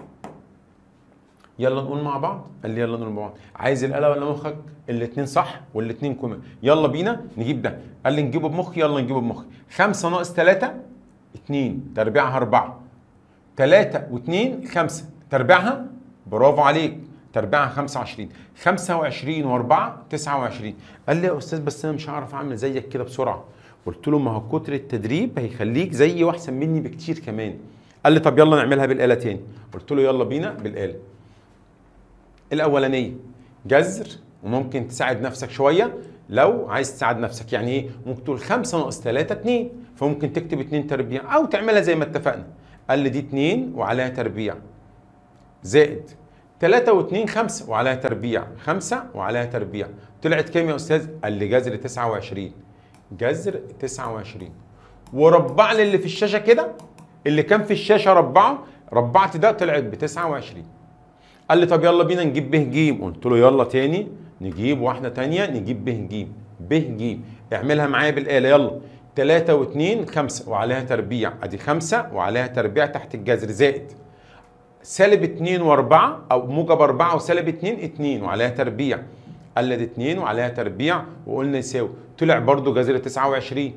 يلا نقول مع بعض قال لي يلا نقول مع بعض عايز الآلة ولا مخك الاتنين صح والاتنين كمان يلا بينا نجيب ده قال لي نجيبه بمخي يلا نجيبه بمخي خمسة ناقص تلاتة اتنين تربيعها أربعة تلاتة واتنين خمسة تربيعها برافو عليك تربيعها 25 25 و4 29 قال لي يا استاذ بس انا مش هعرف اعمل زيك كده بسرعه قلت له ما هو كتر التدريب هيخليك زيي واحسن مني بكتير كمان قال لي طب يلا نعملها بالاله تاني قلت له يلا بينا بالاله الاولانيه جذر وممكن تساعد نفسك شويه لو عايز تساعد نفسك يعني ايه ممكن تقول 5 ناقص 3 2 فممكن تكتب 2 تربيع او تعملها زي ما اتفقنا قال لي دي 2 وعليها تربيع زائد 3 و2 5 وعليها تربيع 5 وعليها تربيع طلعت كام يا استاذ؟ قال لي جذر 29 جذر 29 وربع لي اللي في الشاشه كده اللي كان في الشاشه ربعه ربعت ده طلعت ب 29 قال لي طب يلا بينا نجيب ب ج قلت له يلا تاني نجيب واحده تانية نجيب ب ج ب ج اعملها معايا بالاله يلا 3 و2 5 وعليها تربيع ادي 5 وعليها تربيع تحت الجذر زائد سالب 2 و4 او موجب 4 وسالب 2 2 وعليها تربيع قلد 2 وعليها تربيع وقلنا يساوي طلع برضو جذر 29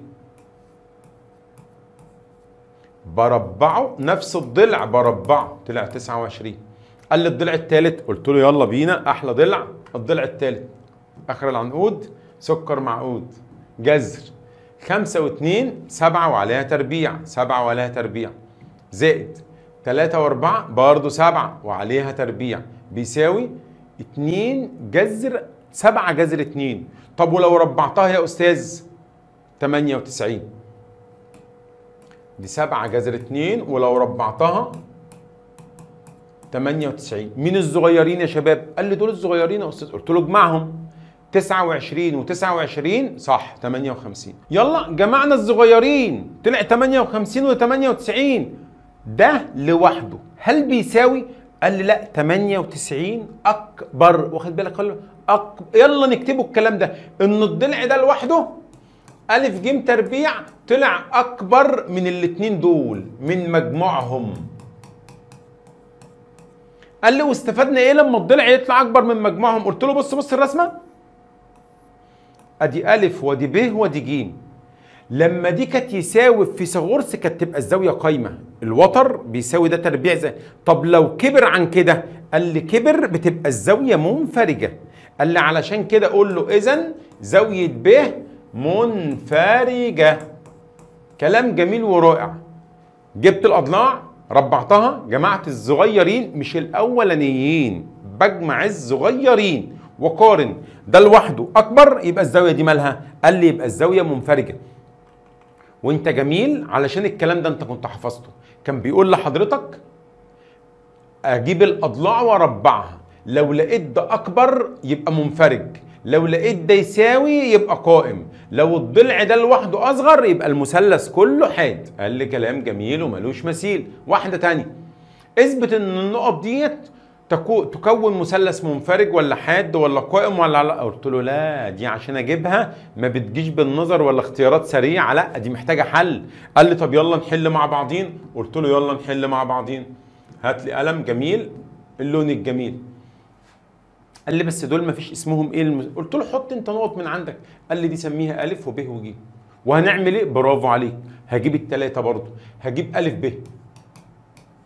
بربعه نفس الضلع بربعه طلع 29 قال لي الضلع الثالث قلت له يلا بينا احلى ضلع الضلع الثالث اخر العنقود سكر معقود جذر 5 و2 7 وعليها تربيع 7 وعليها تربيع زائد 3 و4 برضه 7 وعليها تربيع بيساوي 2 جذر 7 جذر 2 طب ولو ربعتها يا استاذ 98 دي 7 جذر 2 ولو ربعتها 98 مين الصغيرين يا شباب؟ قال لي دول الصغيرين يا استاذ قلت له اجمعهم 29 و29 صح 58 يلا جمعنا الصغيرين طلع 58 و98 ده لوحده هل بيساوي قال لي لا 98 اكبر واخد بالك قال له أك... يلا نكتبه الكلام ده ان الضلع ده لوحده الف ج تربيع طلع اكبر من الاتنين دول من مجموعهم قال لي واستفدنا ايه لما الضلع يطلع اكبر من مجموعهم قلت له بص بص الرسمه ادي الف وادي ب وادي ج لما دي كانت يساوي في فيثاغورس كانت تبقى الزاويه قايمه الوتر بيساوي ده تربيع زي طب لو كبر عن كده قال لي كبر بتبقى الزاويه منفرجه قال لي علشان كده اقول له اذا زاويه ب منفرجه كلام جميل ورائع جبت الاضلاع ربعتها جمعت الصغيرين مش الاولانيين بجمع الصغيرين وقارن ده لوحده اكبر يبقى الزاويه دي مالها قال لي يبقى الزاويه منفرجه وانت جميل علشان الكلام ده انت كنت حفظته كان بيقول لحضرتك اجيب الاضلاع واربعها لو لقيت ده اكبر يبقى منفرج لو لقيت ده يساوي يبقى قائم لو الضلع ده لوحده اصغر يبقى المثلث كله حاد قال لي كلام جميل وملوش مثيل واحده تانية اثبت ان النقط ديت تكو تكون مثلث منفرج ولا حاد ولا قائم ولا لا قلت له لا دي عشان اجيبها ما بتجيش بالنظر ولا اختيارات سريعه لا دي محتاجه حل قال لي طب يلا نحل مع بعضين قلت له يلا نحل مع بعضين هات لي قلم جميل اللون الجميل قال لي بس دول ما فيش اسمهم ايه المز... قلت له حط انت نقط من عندك قال لي دي سميها الف وب وج وهنعمل ايه برافو عليك هجيب التلاتة برضو هجيب الف ب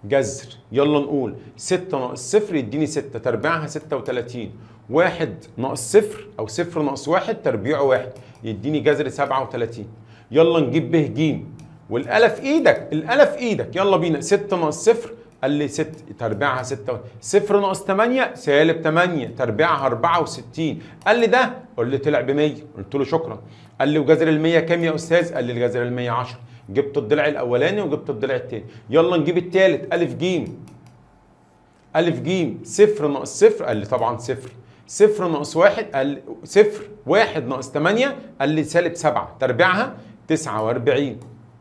جذر يلا نقول 6 ناقص صفر يديني 6 تربيعها 36 واحد ناقص صفر او صفر ناقص واحد تربيعه واحد يديني جذر 37 يلا نجيب ب ج والآلة في ايدك الآلة في ايدك يلا بينا 6 ناقص صفر قال لي 6 تربيعها 6 صفر ناقص 8 سالب 8 تربيعها 64 قال لي ده قول لي طلع ب 100 قلت له شكرا قال لي وجذر ال 100 كام يا استاذ قال لي الجذر ال 100 10 جبت الضلع الاولاني وجبت الضلع الثاني يلا نجيب الثالث الف ج الف ج صفر ناقص صفر قال لي طبعا صفر صفر ناقص واحد قال لي صفر واحد ناقص 8 قال لي سالب 7 تربيعها 49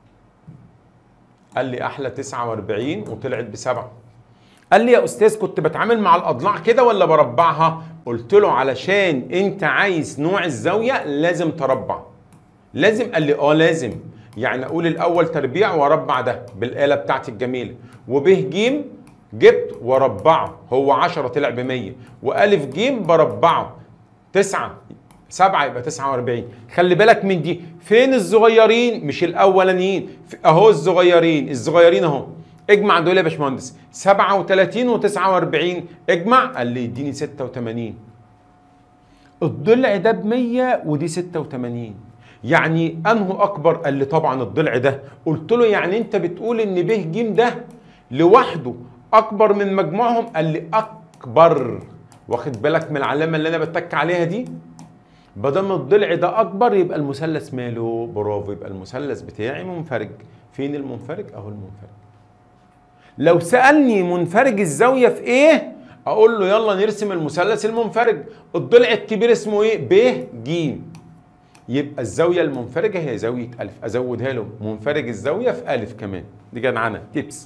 قال لي احلى 49 وطلعت بسبعه قال لي يا استاذ كنت بتعامل مع الاضلاع كده ولا بربعها قلت له علشان انت عايز نوع الزاويه لازم تربع لازم قال لي اه لازم يعني اقول الاول تربيع واربع ده بالاله بتاعتي الجميله وب ج جبت وربعه هو 10 طلع ب 100 والف ج بربعه 9 7 يبقى 49 خلي بالك من دي فين الصغيرين مش الاولانيين اهو الصغيرين الصغيرين اهو اجمع دول يا باشمهندس 37 و49 اجمع قال لي يديني 86 الضلع ده ب 100 ودي 86 يعني انه اكبر قال لي طبعا الضلع ده قلت له يعني انت بتقول ان ب ج ده لوحده اكبر من مجموعهم قال لي اكبر واخد بالك من العلامه اللي انا بتك عليها دي بدل الضلع ده اكبر يبقى المثلث ماله برافو يبقى المثلث بتاعي منفرج فين المنفرج اهو المنفرج لو سالني منفرج الزاويه في ايه اقول له يلا نرسم المثلث المنفرج الضلع الكبير اسمه ايه ب ج يبقى الزاويه المنفرجه هي زاويه الف ازودها له منفرج الزاويه في الف كمان دي جدعنه تيبس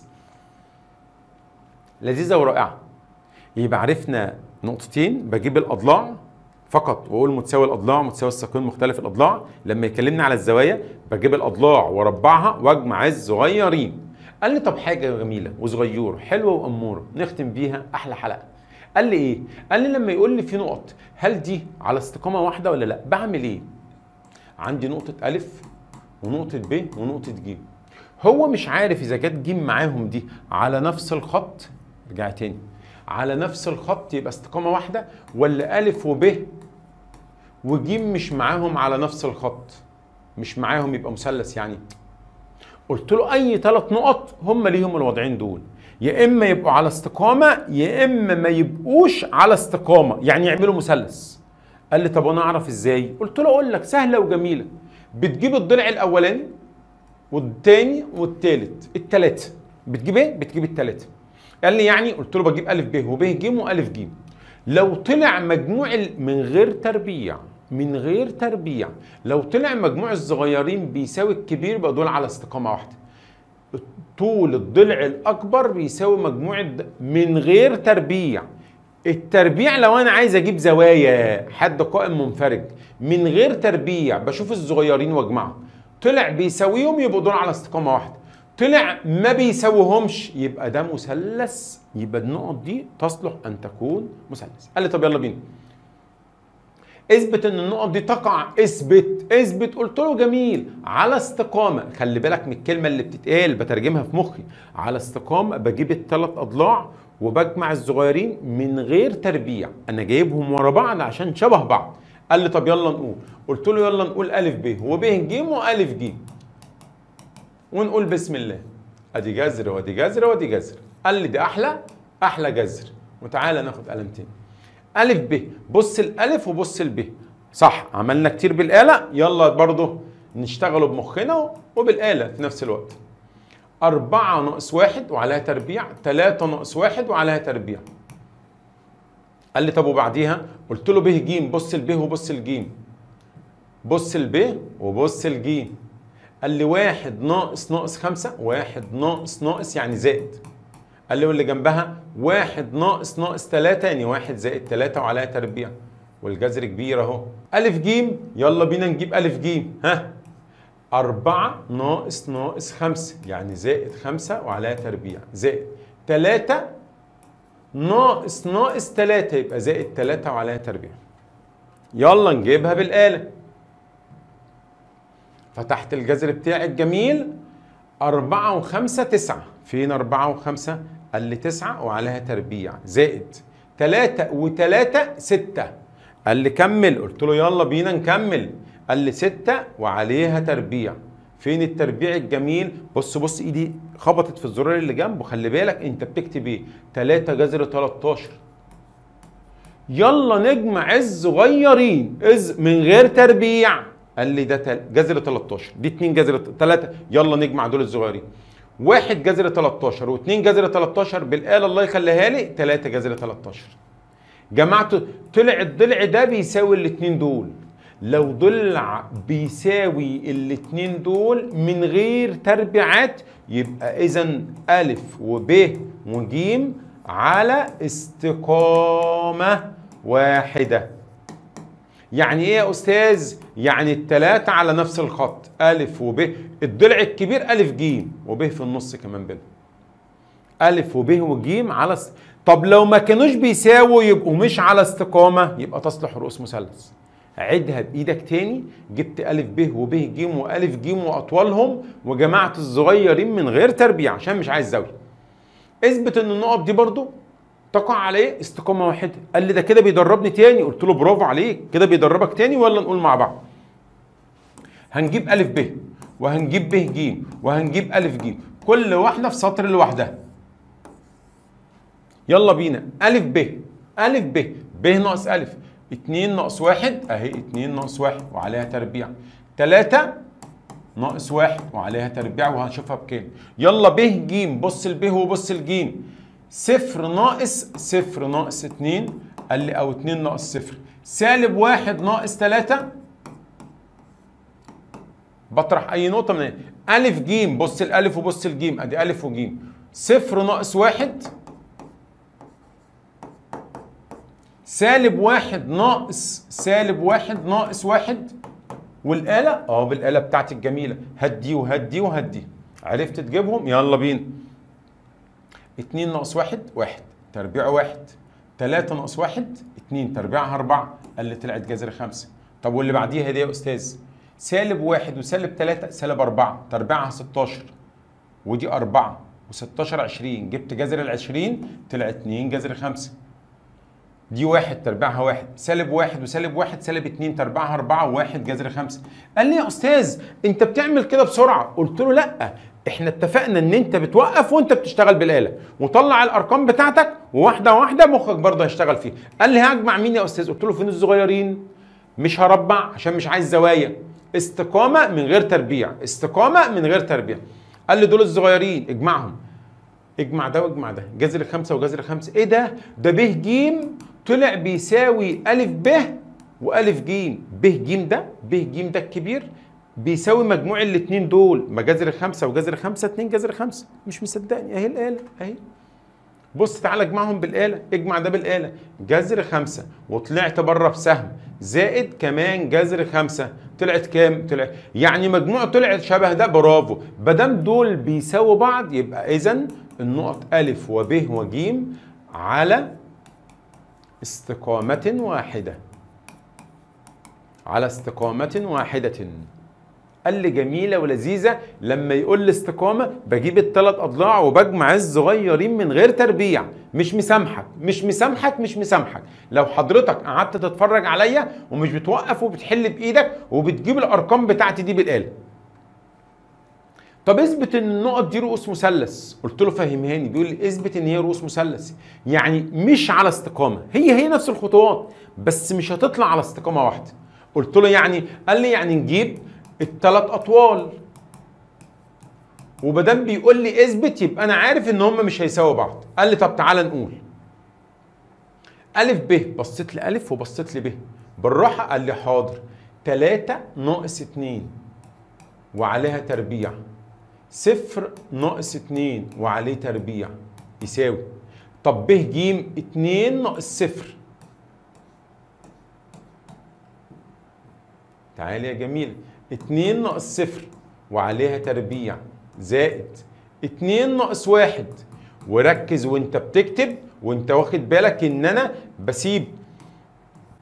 لذيذه ورائعه يبقى عرفنا نقطتين بجيب الاضلاع فقط واقول متساوي الاضلاع متساوي الساقين مختلف الاضلاع لما يكلمني على الزوايا بجيب الاضلاع واربعها واجمع الصغيرين قال لي طب حاجه جميله وصغيره حلوه واموره نختم بيها احلى حلقه قال لي ايه قال لي لما يقول لي في نقط هل دي على استقامه واحده ولا لا بعمل ايه عندي نقطه الف ونقطه ب ونقطه ج هو مش عارف اذا جت ج معاهم دي على نفس الخط رجع تاني على نفس الخط يبقى استقامه واحده ولا الف وب وج مش معاهم على نفس الخط مش معاهم يبقى مثلث يعني قلت له اي ثلاث نقط هم ليهم الوضعين دول يا اما يبقوا على استقامه يا اما ما يبقوش على استقامه يعني يعملوا مثلث قال لي طب انا اعرف ازاي قلت له اقول لك سهله وجميله بتجيب الضلع الاولاني والتاني والتالت التلاته بتجيب ايه بتجيب التلاته قال لي يعني قلت له بجيب الف ب وب ج والف ج لو طلع مجموع ال- من غير تربيع من غير تربيع لو طلع مجموع الصغيرين بيساوي الكبير يبقى دول على استقامه واحده طول الضلع الاكبر بيساوي مجموع الد- من غير تربيع التربيع لو انا عايز اجيب زوايا حد قائم منفرج من غير تربيع بشوف الصغيرين واجمعهم طلع بيساويهم يبقوا دول على استقامه واحده طلع ما بيساويهمش يبقى ده مثلث يبقى النقط دي تصلح ان تكون مثلث قال لي طب يلا بينا اثبت ان النقط دي تقع اثبت اثبت قلت له جميل على استقامه خلي بالك من الكلمه اللي بتتقال بترجمها في مخي على استقامه بجيب الثلاث اضلاع وبجمع الصغيرين من غير تربيع انا جايبهم ورا بعض عشان شبه بعض قال لي طب يلا نقول قلت له يلا نقول الف ب وب ج والف ج ونقول بسم الله ادي جذر وادي جذر وادي جذر قال لي دي احلى احلى جذر وتعالى ناخد قلمتين الف ب بص الالف وبص الب صح عملنا كتير بالاله يلا برضه نشتغلوا بمخنا وبالاله في نفس الوقت أربعة ناقص واحد وعليها تربيع تلاتة ناقص واحد وعليها تربيع قال لي طب وبعديها قلت له ب ج بص الب وبص الجيم بص الب وبص الجيم قال لي واحد ناقص ناقص خمسة واحد ناقص ناقص يعني زائد قال لي واللي جنبها واحد ناقص ناقص تلاتة يعني واحد زائد تلاتة وعليها تربيع والجذر كبير اهو ألف جيم يلا بينا نجيب ألف جيم ها أربعة ناقص ناقص خمسة يعني زائد خمسة وعليها تربيع زائد تلاتة ناقص ناقص تلاتة يبقى زائد تلاتة وعليها تربيع يلا نجيبها بالآلة فتحت الجذر بتاعي الجميل أربعة وخمسة تسعة فين أربعة وخمسة؟ قال لي تسعة وعليها تربيع زائد تلاتة وتلاتة ستة قال لي كمل قلت له يلا بينا نكمل قال لي ستة وعليها تربيع فين التربيع الجميل بص بص ايدي خبطت في الزرار اللي جنبه خلي بالك انت بتكتب ايه 3 جذر 13 يلا نجمع الصغيرين از من غير تربيع قال لي ده تل- جذر 13 دي 2 جذر 3 يلا نجمع دول الصغيرين واحد جذر 13 واثنين جذر 13 بالآلة الله يخليها لي 3 جذر 13 جمعته طلع الضلع ده بيساوي الاتنين دول لو ضلع بيساوي الاتنين دول من غير تربيعات يبقى اذا الف وب وج على استقامة واحدة يعني ايه يا استاذ يعني التلاتة على نفس الخط الف وب الضلع الكبير الف ج وب في النص كمان بينهم ألف وب وج على است... طب لو ما كانوش بيساووا يبقوا مش على استقامة يبقى تصلح رؤوس مثلث عدها بإيدك تاني جبت ألف ب وب ج وألف ج وأطولهم وجمعت الصغيرين من غير تربيع عشان مش عايز زاوية اثبت ان النقط دي برضو تقع عليه استقامة واحدة قال لي ده كده بيدربني تاني قلت له برافو عليك كده بيدربك تاني ولا نقول مع بعض هنجيب ألف ب وهنجيب ب ج وهنجيب ألف ج كل واحدة في سطر لوحدها يلا بينا ألف ب ألف ب ب ناقص ألف اتنين ناقص واحد أهي اتنين ناقص واحد وعليها تربيع تلاتة ناقص واحد وعليها تربيع وهنشوفها بكام يلا ب ج بص الب وبص الجيم صفر ناقص صفر ناقص اتنين قال لي أو اتنين ناقص صفر سالب واحد ناقص تلاتة بطرح اي نقطه من هنا الف ج بص الالف وبص الجيم ادي الف وجيم صفر ناقص واحد سالب واحد ناقص سالب واحد ناقص واحد والآلة اه بالآلة بتاعتي الجميلة هدي وهدي وهدي عرفت تجيبهم يلا بينا اتنين ناقص واحد واحد تربيع واحد تلاتة ناقص واحد اتنين تربيعها أربعة قال لي طلعت جذر خمسة طب واللي بعديها دي يا أستاذ سالب واحد وسالب تلاتة سالب أربعة تربيعها 16 ودي أربعة و16 20 جبت جذر ال 20 طلع 2 جذر 5 دي واحد تربيعها واحد سالب واحد وسالب واحد سالب اتنين تربيعها أربعة وواحد جذر خمسة قال لي يا أستاذ أنت بتعمل كده بسرعة قلت له لأ احنا اتفقنا ان انت بتوقف وانت بتشتغل بالاله وطلع الارقام بتاعتك وواحده واحده مخك برضه هيشتغل فيها قال لي هجمع مين يا استاذ قلت له فين الصغيرين مش هربع عشان مش عايز زوايا استقامه من غير تربيع استقامه من غير تربيع قال لي دول الصغيرين اجمعهم اجمع ده واجمع ده جذر خمسة وجذر خمسة ايه ده ده ب ج طلع بيساوي ألف ب وألف ج ب ج ده ب ج ده الكبير بيساوي مجموع الاتنين دول ما جذر خمسة وجذر خمسة اتنين جذر خمسة مش مصدقني اهي الآلة اهي بص تعالى اجمعهم بالآلة اجمع ده بالآلة جذر خمسة وطلعت بره بسهم زائد كمان جذر خمسة طلعت كام؟ طلعت يعني مجموع طلعت شبه ده برافو مادام دول بيساووا بعض يبقى إذا النقط ألف وب وج على استقامة واحدة على استقامة واحدة قال لي جميلة ولذيذة لما يقول لي استقامة بجيب الثلاث أضلاع وبجمع الصغيرين من غير تربيع مش مسامحك مش مسامحك مش مسامحك لو حضرتك قعدت تتفرج عليا ومش بتوقف وبتحل بإيدك وبتجيب الأرقام بتاعتي دي بالآلة طب اثبت ان النقط دي رؤوس مثلث قلت له فهمهاني بيقول لي اثبت ان هي رؤوس مثلث يعني مش على استقامه هي هي نفس الخطوات بس مش هتطلع على استقامه واحده قلت له يعني قال لي يعني نجيب الثلاث اطوال ومادام بيقول لي اثبت يبقى انا عارف ان هم مش هيساووا بعض قال لي طب تعالى نقول الف ب بصيت لالف وبصيت لب بالراحه قال لي حاضر 3 ناقص 2 وعليها تربيع صفر ناقص اتنين وعليه تربيع يساوي طب ب ج اتنين ناقص صفر تعالي يا جميل اتنين ناقص صفر وعليها تربيع زائد اتنين ناقص واحد وركز وانت بتكتب وانت واخد بالك ان انا بسيب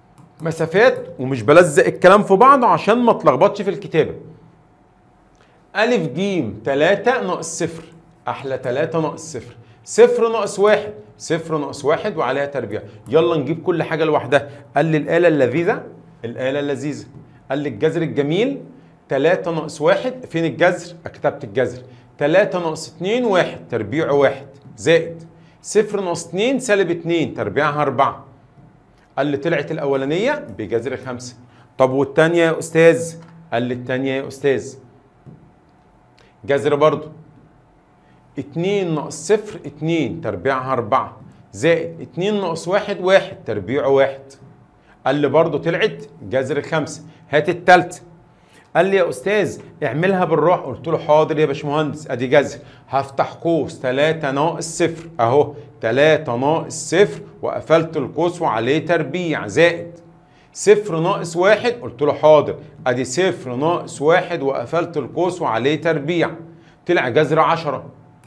مسافات ومش بلزق الكلام في بعضه عشان ما اتلخبطش في الكتابه ألف جيم 3 ناقص صفر أحلى 3 ناقص صفر صفر ناقص واحد صفر ناقص واحد وعليها تربيع يلا نجيب كل حاجة لوحدها قال لي الآلة اللذيذة الآلة اللذيذة قال لي الجذر الجميل 3 ناقص واحد فين الجذر؟ كتبت الجذر 3 ناقص 2 واحد تربيع واحد زائد صفر ناقص 2 سالب 2 تربيعها 4 قال لي طلعت الأولانية بجذر خمسة طب والتانية يا أستاذ؟ قال لي التانية يا أستاذ جذر برضو 2 ناقص صفر 2 تربيعها 4 زائد 2 ناقص 1 1 تربيعه 1 قال لي برضو طلعت جذر خمسة هات التالتة قال لي يا استاذ اعملها بالراحه قلت له حاضر يا باشمهندس ادي جذر هفتح قوس 3 ناقص صفر اهو 3 ناقص صفر وقفلت القوس وعليه تربيع زائد صفر ناقص واحد قلت له حاضر ادي صفر ناقص واحد وقفلت القوس وعليه تربيع طلع جذر 10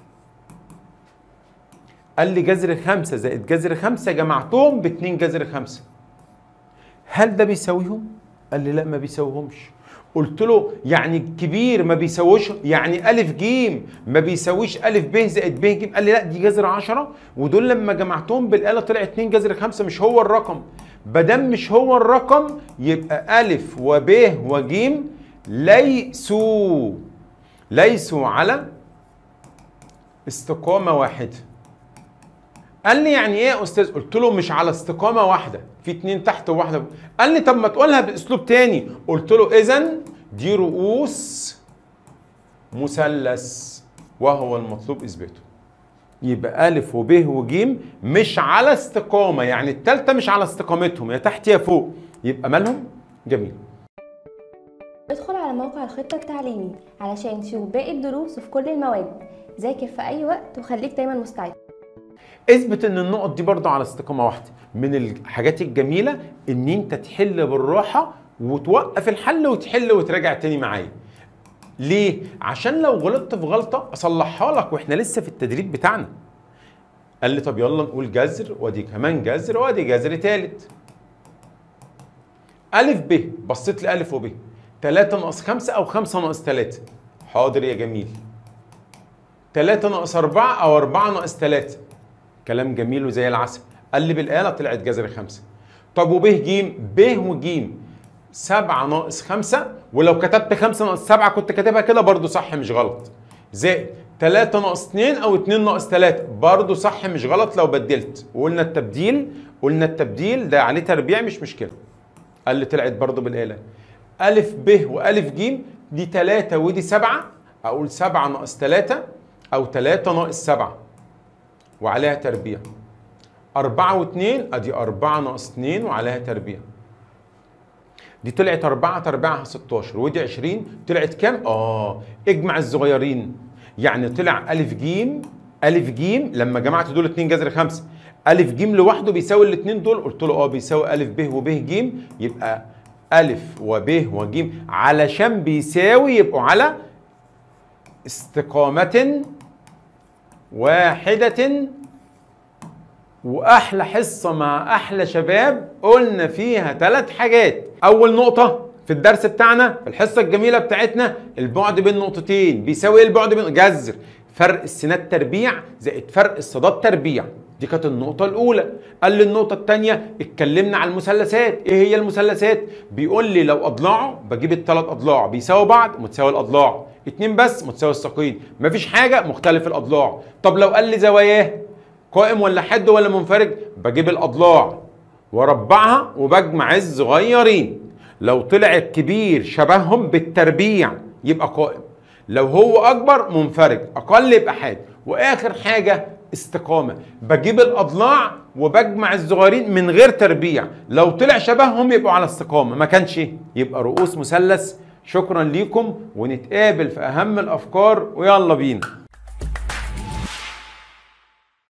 قال لي جذر خمسة زائد جذر خمسة جمعتهم باتنين جذر خمسة هل ده بيساويهم؟ قال لي لا ما بيساويهمش قلت له يعني الكبير ما بيساويش يعني ألف جيم ما بيساويش ألف ب زائد ب ج قال لي لا دي جذر 10 ودول لما جمعتهم بالآلة طلع 2 جذر 5 مش هو الرقم بدل مش هو الرقم يبقى ألف وب وج ليسوا ليسوا على استقامة واحدة قال لي يعني ايه يا استاذ قلت له مش على استقامه واحده في اتنين تحت وواحده فوق. قال لي طب ما تقولها باسلوب تاني قلت له اذا دي رؤوس مثلث وهو المطلوب اثباته يبقى الف وب وج مش على استقامه يعني التالتة مش على استقامتهم يا تحت يا فوق يبقى مالهم جميل ادخل على موقع الخطة التعليمي علشان تشوف باقي الدروس في كل المواد ذاكر في أي وقت وخليك دايما مستعد اثبت ان النقط دي برضه على استقامه واحده من الحاجات الجميله ان انت تحل بالراحه وتوقف الحل وتحل وتراجع تاني معايا ليه عشان لو غلطت في غلطه اصلحها لك واحنا لسه في التدريب بتاعنا قال لي طب يلا نقول جذر وادي كمان جذر وادي جذر تالت ألف ب بصيت لألف وب 3 ناقص 5 أو 5 ناقص 3 حاضر يا جميل 3 ناقص 4 أو 4 ناقص 3 كلام جميل وزي العسل قال لي بالآلة طلعت جذر خمسة طب وب ج ب وج سبعة ناقص خمسة ولو كتبت خمسة ناقص سبعة كنت كاتبها كده برضو صح مش غلط زائد تلاتة ناقص اتنين أو اتنين ناقص تلاتة برضو صح مش غلط لو بدلت وقلنا التبديل قلنا التبديل ده عليه تربيع مش مشكلة قال لي طلعت برضو بالآلة ألف ب وألف ج دي تلاتة ودي سبعة أقول سبعة ناقص تلاتة أو تلاتة ناقص سبعة وعليها تربيع أربعة واتنين أدي أربعة ناقص اتنين وعليها تربيع دي طلعت أربعة تربيعها 16 ودي 20 طلعت كام؟ آه اجمع الصغيرين يعني طلع ألف جيم ألف جيم لما جمعت دول اتنين جذر خمسة ألف جيم لوحده بيساوي الاتنين دول قلت له اه بيساوي ألف ب وب ج يبقى ألف وب وج علشان بيساوي يبقوا على استقامة واحدة واحلى حصه مع احلى شباب قلنا فيها ثلاث حاجات اول نقطه في الدرس بتاعنا في الحصه الجميله بتاعتنا البعد بين نقطتين بيساوي ايه البعد بين جذر فرق السينات تربيع زائد فرق الصادات تربيع دي كانت النقطة الأولى قال لي النقطة الثانية اتكلمنا على المثلثات إيه هي المثلثات؟ بيقول لي لو أضلاعه بجيب الثلاث أضلاع بيساوي بعض متساوي الأضلاع اتنين بس متساوي الساقين مفيش حاجة مختلف الأضلاع طب لو قال لي زواياه قائم ولا حد ولا منفرج بجيب الاضلاع واربعها وبجمع الصغيرين لو طلع الكبير شبههم بالتربيع يبقى قائم لو هو اكبر منفرج اقل يبقى حاد واخر حاجه استقامه بجيب الاضلاع وبجمع الصغيرين من غير تربيع لو طلع شبههم يبقوا على استقامه ما كانش يبقى رؤوس مثلث شكرا ليكم ونتقابل في اهم الافكار ويلا بينا